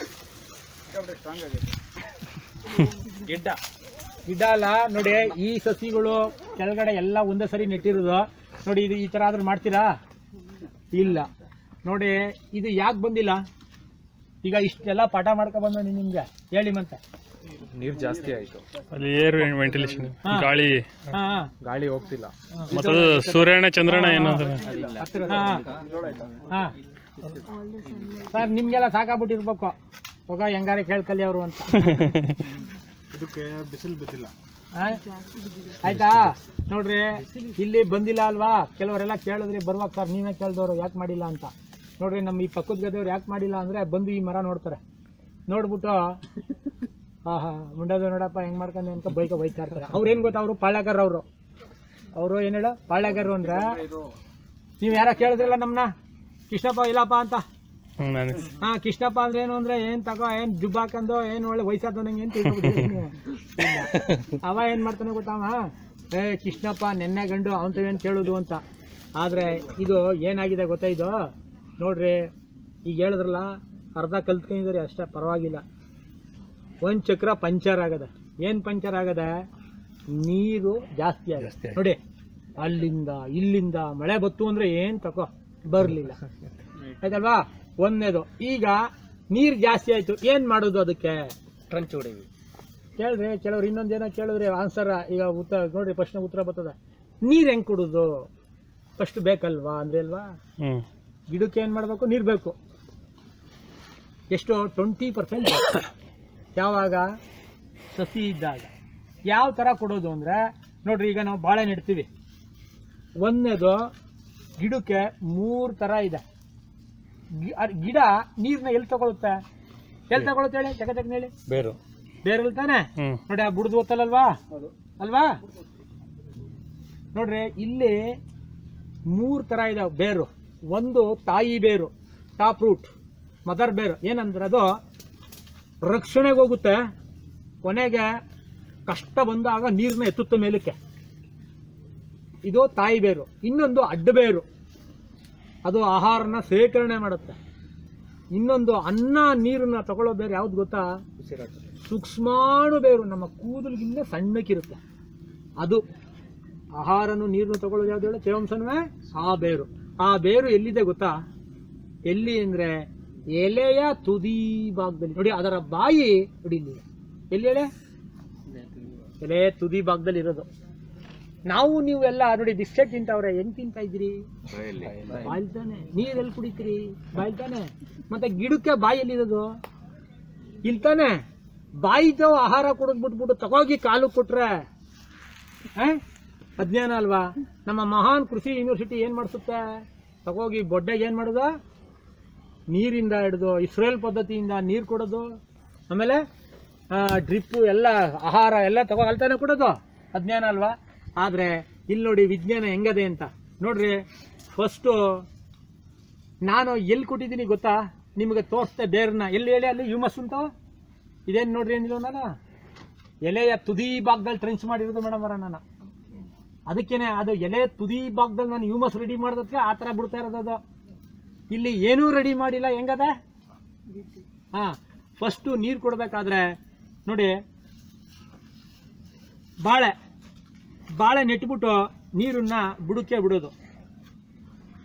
ಗಿಡ್ಡ ಗಿಡ್ಡ ಅಲ್ಲ ನೋಡಿ ಈ ಸಸಿಗಳು ಕೆಳಗಡೆ ಎಲ್ಲ ಒಂದೇ ಸರಿ ನೆಟ್ಟಿರೋದು ನೋಡಿ ಇದು ಈ ತರ ಆದ್ರೂ ಮಾಡ್ತೀರಾ ಇಲ್ಲ ನೋಡಿ ಇದು ಯಾಕೆ ಬಂದಿಲ್ಲ ಈಗ ಇಷ್ಟೆಲ್ಲ ಪಾಠ ಮಾಡ್ಕೊ ಬಂದ ನಿಮ್ಗೆ ಹೇಳಿ ಮತ್ತೆ ನೀರ್ ಜಾಸ್ತಿ ಆಯ್ತು ಅಲ್ಲಿ ಏರ್ ವೆಂಟಿಲೇಷನ್ ಹಾ. ಗಾಳಿ ಹಾ ಹಾ. ಗಾಳಿ ಹೋಗ್ತಿಲ್ಲ ಮತ್ತು ಸೂರ್ಯನ ಚಂದ್ರನ ಏನಾದ್ರೆ ಹಾ ಹಾ ಸರ್ ನಿಮ್ಗೆಲ್ಲ ಸಾಕಾಗ್ಬಿಟ್ಟಿರ್ಬೇಕು ಹೋಗ ಹೆಂಗಾರೆ ಕೇಳ್ಕಲ್ಲಿ ಅವರು ಅಂತ ಇದಕ್ಕೆ ಬಿಸಿಲು ಬಿದ್ದಿಲ್ಲ ಆ? ಆಯ್ತಾ ನೋಡ್ರಿ ಇಲ್ಲಿ ಬಂದಿಲ್ಲ ಅಲ್ವಾ ಕೆಲವರೆಲ್ಲ ಕೇಳಿದ್ರಿ ಬರ್ವಾಗ ಸರ್ ನೀವೇ ಕೇಳ್ದವ್ರು ಯಾಕೆ ಮಾಡಿಲ್ಲ ಅಂತ ನೋಡ್ರಿ ನಮ್ಮ ಈ ಪಕ್ಕದ ಗದ್ದೆಯವ್ರು ಯಾಕೆ ಮಾಡಿಲ್ಲ ಅಂದ್ರೆ ಬಂದು ಈ ಮರ ನೋಡ್ತಾರೆ ನೋಡ್ಬಿಟ್ಟು ಹಾ ಹಾ ಮುಂಡದ ನೋಡಪ್ಪ ಹೆಂಗ್ ಮಾಡ್ಕೊಂಡೆ ಅಂತ ಬೈಕ ಬೈತಾ ಇರ್ತಾರೆ ಅವ್ರು ಏನ್ ಗೊತ್ತಾ ಅವರು ಪಾಳ್ಯಗಾರ ಅವರು ಅವರು ಏನ್ ಹೇಳ ಪಾಳ್ಯಗಾರರು ಅಂದ್ರೆ ನೀವ್ ಯಾರ ಕೇಳಿದ್ರಲ್ಲ ನಮ್ನ ಕೃಷ್ಣಪ್ಪ ಇಲ್ಲಪ್ಪ ಅಂತ ಹ್ಮ್, ನಾನು ಹಾ ಕೃಷ್ಣಪ್ಪ ಅಂದ್ರೆ ಏನು ಅಂದ್ರೆ ಏನ್ ತಗೋ ಏನ್ ಜುಬ್ ಹಾಕೊಂಡು ಏನ್ ಒಳ್ಳೆ ವಯಸ್ಸಾದವನಂಗೆ ಏನ್ ತಿಳ್ಕೊಬಿಟ್ಟಿದೀನಿ. ಇಲ್ಲ. ಅವ ಏನ್ ಮಾಡ್ತಾನೆ ಗೊತ್ತಾವ ಏ ಕೃಷ್ಣಪ್ಪ ನೆನ್ನೆ ಗಂಡು ಅವನ್ ಏನ್ ಕೇಳುದು ಅಂತ ಆದ್ರೆ ಇದು ಏನಾಗಿದೆ ಗೊತ್ತಾ ಇದು ನೋಡ್ರಿ ಈಗ ಹೇಳಿದ್ರಲ್ಲ ಅರ್ಧ ಕಲ್ತ್ಕೊಂಡಿದ್ದಾರೆ ಅಷ್ಟೇ ಪರವಾಗಿಲ್ಲ ಒಂದ್ ಚಕ್ರ ಪಂಚರ್ ಆಗದೆ ಏನ್ ಪಂಚರ್ ಆಗದೆ ನೀರು ಜಾಸ್ತಿ ಆಗದೆ ನೋಡಿ ಅಲ್ಲಿಂದ ಇಲ್ಲಿಂದ ಮಳೆ ಬತ್ತು ಅಂದ್ರೆ ಏನ್ ತಕೋ ಬರ್ಲಿಲ್ಲ ಆಯ್ತಲ್ವಾ ಒಂದನೇದು ಈಗ ನೀರ್ ಜಾಸ್ತಿ ಆಯ್ತು ಏನ್ ಮಾಡೋದು ಅದಕ್ಕೆ ಟ್ರಂಚ್ ಹೊಡೆವಿ ಕೇಳ್ರಿ ಕೆಲವ್ರು ಇನ್ನೊಂದೇನೋ ಕೇಳಿದ್ರೆ ಆನ್ಸರ್ ಈಗ ಉತ್ತರ ನೋಡ್ರಿ ಪ್ರಶ್ನೆ ಉತ್ತರ ಬರ್ತದೆ ನೀರ್ ಹೆಂಗ್ ಕೊಡುದು ಫಸ್ಟ್ ಬೇಕಲ್ವಾ ಅಂದ್ರೆ ಅಲ್ವಾ ಹ್ಮ್ ಗಿಡಕ್ಕೆ ಏನ್ ಮಾಡ್ಬೇಕು ನೀರ್ ಬೇಕು ಎಷ್ಟು ಟ್ವೆಂಟಿ ಪರ್ಸೆಂಟ್ ಯಾವಾಗ ಸಸಿ ಇದ್ದಾಗ ಯಾವ ತರ ಕೊಡೋದು ಅಂದ್ರೆ ನೋಡ್ರಿ ಈಗ ನಾವು ಬಾಳೆ ನೆಡ್ತೀವಿ ಒಂದನೇದು ಗಿಡಕ್ಕೆ ಮೂರ್ ತರ ಇದೆ ಗಿ- ಅದ್ ಗಿಡ ನೀರ್ನ ಎಲ್ಲಿ ತಗೊಳುತ್ತೆ ಎಲ್ಲಿ ತಗೊಳುತ್ತೆ ಹೇಳಿ ಜಗ ಜಗನ್ ಹೇಳಿ ಬೇರು ಬೇರಲ್ಲಿ ತಾನೆ ಹ್ಮ್ ನೋಡಿ ಆ ಬುಡ್ದು ಗೊತ್ತಲ್ಲಲ್ವಾ ಅಲ್ವಾ ನೋಡ್ರಿ ಇಲ್ಲಿ ಮೂರ್ ತರ ಇದಾವೆ ಬೇರು ಒಂದು ತಾಯಿ ಬೇರು ಟಾಪ್ ರೂಟ್ ಮದರ್ ಬೇರು ಏನಂದ್ರೆ ಅದು ರಕ್ಷಣೆಗೆ ಹೋಗುತ್ತೆ ಕೊನೆಗೆ ಕಷ್ಟ ಬಂದಾಗ ನೀರನ್ನ ಎತ್ತುತ್ತೆ ಮೇಲಕ್ಕೆ ಇದು ತಾಯಿ ಬೇರು ಇನ್ನೊಂದು ಅಡ್ಡ ಬೇರು ಅದು ಆಹಾರನ ಸೇಕರಣೆ ಮಾಡುತ್ತೆ ಇನ್ನೊಂದು ಅನ್ನ ನೀರನ್ನ ತಗೊಳ್ಳೋ ಬೇರೆ ಯಾವ್ದು ಗೊತ್ತಾ ಸೂಕ್ಷ್ಮಾಣು ಬೇರು ನಮ್ಮ ಕೂದಲಿಗಿಂತ ಸಣ್ಣಕ್ಕಿರುತ್ತೆ ಅದು ಆಹಾರನು ನೀರನ್ನು ತಗೊಳ್ಳೋದು ಯಾವ್ದು ಹೇಳಿ ತೇವಾಂಶನವೇ ಆ ಬೇರು ಆ ಬೇರು ಎಲ್ಲಿದೆ ಗೊತ್ತಾ ಎಲ್ಲಿ ಅಂದ್ರೆ ಎಲೆಯ ತುದಿ ಭಾಗದಲ್ಲಿ ನೋಡಿ ಅದರ ಬಾಯಿ ನೋಡಿ ಇಲ್ಲಿ ಎಲ್ಲಿ ಎಲೆ ಎಲೆ ತುದಿ ಭಾಗದಲ್ಲಿ ಇರೋದು ನಾವು ನೀವು ಎಲ್ಲ ನೋಡಿ ಬಿಸ್ಕೆಟ್ ತಿಂತಾವ್ರೆ ಹೆಂಗ್ ತಿಂತಾ ಇದ್ದೀರಿ ಬಾಯ್ಲ್ ತಾನೆ ನೀರೆಲ್ಲಿ ಕುಡಿತೀರಿ ಬಾಯ್ಲ್ ತಾನೆ ಮತ್ತೆ ಗಿಡಕ್ಕೆ ಬಾಯಲ್ಲಿ ಇರೋದು ಇಲ್ಲಿ ತಾನೆ ಬಾಯಿದು ಆಹಾರ ಕೊಡೋದ್ ಬಿಟ್ಬಿಟ್ಟು ತಗೋಗಿ ಕಾಲು ಕೊಟ್ರೆ ಆ? ಅಜ್ಞಾನ ಅಲ್ವಾ ನಮ್ಮ ಮಹಾನ್ ಕೃಷಿ ಯೂನಿವರ್ಸಿಟಿ ಏನ್ ಮಾಡಿಸುತ್ತೆ ತಗೋಗಿ ಬೊಡ್ಡೆಗೆ ಏನ್ ಮಾಡೋದು ನೀರಿಂದ ಹಿಡಿದು ಇಸ್ರೇಲ್ ಪದ್ಧತಿಯಿಂದ ನೀರು ಕೊಡೋದು ಆಮೇಲೆ ಡ್ರಿಪ್ಪು ಎಲ್ಲ ಆಹಾರ ಎಲ್ಲ ತಗೋ ಅಲ್ತಾನೆ ಕೊಡೋದು ಅಜ್ಞಾನ ಅಲ್ವಾ ಆದ್ರೆ ಇಲ್ಲಿ ನೋಡಿ ವಿಜ್ಞಾನ ಹೆಂಗದೆ ಅಂತ ನೋಡ್ರಿ ಫಸ್ಟು ನಾನು ಎಲ್ಲಿ ಕೊಟ್ಟಿದ್ದೀನಿ ಗೊತ್ತಾ ನಿಮಗೆ ತೋರಿಸ್ತೆ ಬೇರ್ನ ಎಲ್ಲಿ ಹೇಳಿ ಅಲ್ಲಿ ಹ್ಯೂಮಸ್ ಉಂಟು ಇದೇನು ನೋಡ್ರಿ ಏನಿಲ್ಲ ನಾನು ಎಲೆಯ ತುದಿ ಭಾಗದಲ್ಲಿ ಟ್ರೆಂಚ್ ಮಾಡಿರೋದು ಮೇಡಮ್ ಅವರ ನಾನು ಅದಕ್ಕೇನೆ ಅದು ಎಲೆ ತುದಿ ಭಾಗದಲ್ಲಿ ನಾನು ಹ್ಯೂಮಸ್ ರೆಡಿ ಮಾಡೋದಕ್ಕೆ ಆ ಥರ ಬಿಡ್ತಾ ಇರೋದು ಅದು ಇಲ್ಲಿ ಏನೂ ರೆಡಿ ಮಾಡಿಲ್ಲ ಹೆಂಗದ ಹಾ ಫಸ್ಟು ನೀರು ಕೊಡಬೇಕಾದ್ರೆ ನೋಡಿ ಬಾಳೆ ಬಾಳೆ ನೆಟ್ಬಿಟ್ಟು ನೀರನ್ನ ಬುಡಕ್ಕೆ ಬಿಡೋದು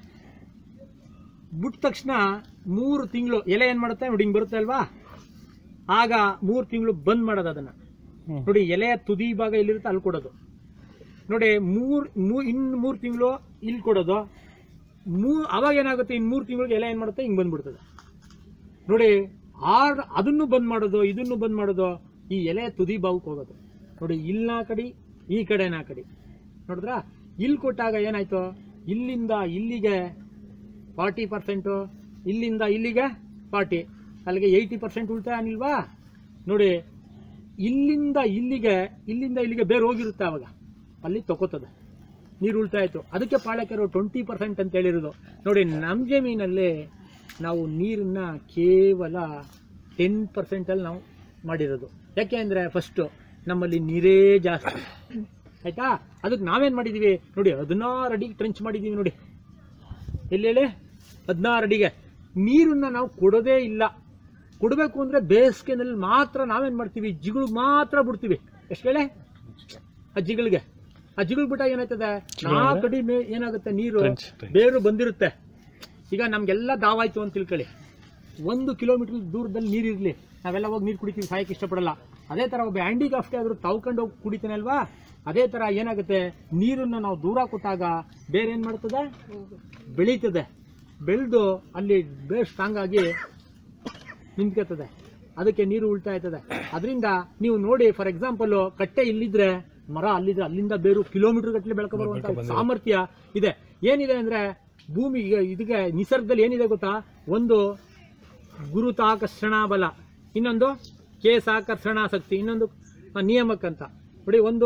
ಬಿಟ್ಟ ತಕ್ಷಣ ಮೂರು ತಿಂಗಳು ಎಲೆ ಏನು ಮಾಡುತ್ತೆ ನೋಡಿ ಹಿಂಗೆ ಬರುತ್ತೆ ಅಲ್ವಾ ಆಗ ಮೂರು ತಿಂಗಳು ಬಂದ್ ಮಾಡೋದು ಅದನ್ನು ಹ್ಮ್. ನೋಡಿ ಎಲೆಯ ತುದಿ ಭಾಗ ಎಲ್ಲಿರುತ್ತೆ ಅಲ್ಲಿ ಕೊಡೋದು ನೋಡಿ ಮೂರು ಮೂ ಇನ್ನು ಮೂರು ತಿಂಗಳು ಇಲ್ಲಿ ಕೊಡೋದು ಮೂ ಅವಾಗ ಏನಾಗುತ್ತೆ ಇನ್ನು ಮೂರು ತಿಂಗಳಿಗೆ ಎಲೆ ಏನು ಮಾಡುತ್ತೆ ಹಿಂಗೆ ಬಂದ್ಬಿಡ್ತದೆ ನೋಡಿ ಆರ್ ಅದನ್ನು ಬಂದ್ ಮಾಡೋದು ಇದನ್ನು ಬಂದ್ ಮಾಡೋದು ಈ ಎಲೆ ತುದಿ ಭಾಗಕ್ಕೆ ಹೋಗೋದು ನೋಡಿ ಇಲ್ಲಿ ನಾ ಕಡಿ ಈ ಕಡೆ ನಾ ಕಡಿ ನೋಡಿದ್ರಾ ಇಲ್ಲಿ ಕೊಟ್ಟಾಗ ಏನಾಯ್ತು ಇಲ್ಲಿಂದ ಇಲ್ಲಿಗೆ ಫಾರ್ಟಿ ಪರ್ಸೆಂಟು ಇಲ್ಲಿಂದ ಇಲ್ಲಿಗೆ ಫಾರ್ಟಿ ಅಲ್ಲಿಗೆ ಏಯ್ಟಿ ಪರ್ಸೆಂಟ್ ಉಳಿತಾಯ ಅನಿಲ್ವಾ ನೋಡಿ ಇಲ್ಲಿಂದ ಇಲ್ಲಿಗೆ ಇಲ್ಲಿಂದ ಇಲ್ಲಿಗೆ ಬೇರೆ ಹೋಗಿರುತ್ತೆ ಅವಾಗ ಅಲ್ಲಿ ತಗೋತದೆ ನೀರು ಉಳಿತಾಯ ಆಯಿತು ಅದಕ್ಕೆ ಪಾಳಕರು ಟ್ವೆಂಟಿ ಪರ್ಸೆಂಟ್ ಅಂತ ಹೇಳಿರೋದು ನೋಡಿ ನಮ್ಮ ಜಮೀನಲ್ಲಿ ನಾವು ನೀರನ್ನ ಕೇವಲ ಟೆನ್ ಪರ್ಸೆಂಟಲ್ಲಿ ನಾವು ಮಾಡಿರೋದು ಯಾಕೆ ಅಂದರೆ ಫಸ್ಟು ನಮ್ಮಲ್ಲಿ ನೀರೇ ಜಾಸ್ತಿ ಆಯಿತಾ ಅದಕ್ಕೆ ನಾವೇನು ಮಾಡಿದ್ದೀವಿ ನೋಡಿ ಹದಿನಾರು ಅಡಿಗೆ ಟ್ರೆಂಚ್ ಮಾಡಿದ್ದೀವಿ ನೋಡಿ ಎಲ್ಲಿ ಹೇಳಿ ಹದಿನಾರು ಅಡಿಗೆ ನೀರನ್ನ ನಾವು ಕೊಡೋದೇ ಇಲ್ಲ ಕೊಡಬೇಕು ಅಂದರೆ ಬೇಸಿಗೆನಲ್ಲಿ ಮಾತ್ರ ನಾವೇನು ಮಾಡ್ತೀವಿ ಜಿಗಳಿಗೆ ಮಾತ್ರ ಬಿಡ್ತೀವಿ ಎಷ್ಟು ಹೇಳಿ ಆ ಜಿಗಳಿಗೆ ಆ ಜಿಗಳು ಬಿಟ್ಟಾಗ ಏನಾಯ್ತದೆ ನಾಲ್ಕು ಅಡಿ ಮೇ ಏನಾಗುತ್ತೆ ನೀರು Trench, trench. ಬೇರು ಬಂದಿರುತ್ತೆ ಈಗ ನಮಗೆಲ್ಲ ದಾವಾಯ್ತು ಅಂತ ತಿಳ್ಕೊಳ್ಳಿ ಒಂದು ಕಿಲೋಮೀಟರ್ ದೂರದಲ್ಲಿ ನೀರಿರಲಿ ನಾವೆಲ್ಲ ಹೋಗಿ ನೀರು ಕುಡಿತೀವಿ ಸಾಯಕ್ಕೆ ಇಷ್ಟಪಡಲ್ಲ ಅದೇ ಥರ ಒಬ್ಬ ಹ್ಯಾಂಡಿಕ್ರಾಫ್ಟೇ ಆದರೂ ತಾವ್ಕೊಂಡು ಹೋಗಿ ಕುಡಿತಾನೆ ಅಲ್ವಾ ಅದೇ ಥರ ಏನಾಗುತ್ತೆ ನೀರನ್ನು ನಾವು ದೂರ ಕೊಟ್ಟಾಗ ಬೇರೆ ಏನು ಮಾಡ್ತದೆ ಬೆಳೀತದೆ ಬೆಳೆದು ಅಲ್ಲಿ ಬೇರೆ ಸ್ಟ್ರಾಂಗ್ ಆಗಿ ನಿಂತ್ಕೋತದೆ ಅದಕ್ಕೆ ನೀರು ಉಳ್ತಾ ಇರ್ತದೆ ಅದರಿಂದ ನೀವು ನೋಡಿ ಫಾರ್ ಎಕ್ಸಾಂಪಲ್ ಕಟ್ಟೆ ಇಲ್ಲಿದ್ರೆ ಮರ ಅಲ್ಲಿದ್ರೆ ಅಲ್ಲಿಂದ ಬೇರು ಕಿಲೋಮೀಟರ್ ಗಟ್ಟಲೆ ಬೆಳಕ ಬರುವಂತ ಸಾಮರ್ಥ್ಯ ಇದೆ ಏನಿದೆ ಅಂದ್ರೆ ಭೂಮಿ ಈಗ ಇದಕ್ಕೆ ನಿಸರ್ಗದಲ್ಲಿ ಏನಿದೆ ಗೊತ್ತಾ ಒಂದು ಗುರುತಾಕರ್ಷಣಾ ಬಲ ಇನ್ನೊಂದು ಕೇಸಾಕರ್ಷಣಾ ಶಕ್ತಿ ಇನ್ನೊಂದು ಆ, ನಿಯಮಕ್ಕಂತ ನೋಡಿ ಒಂದು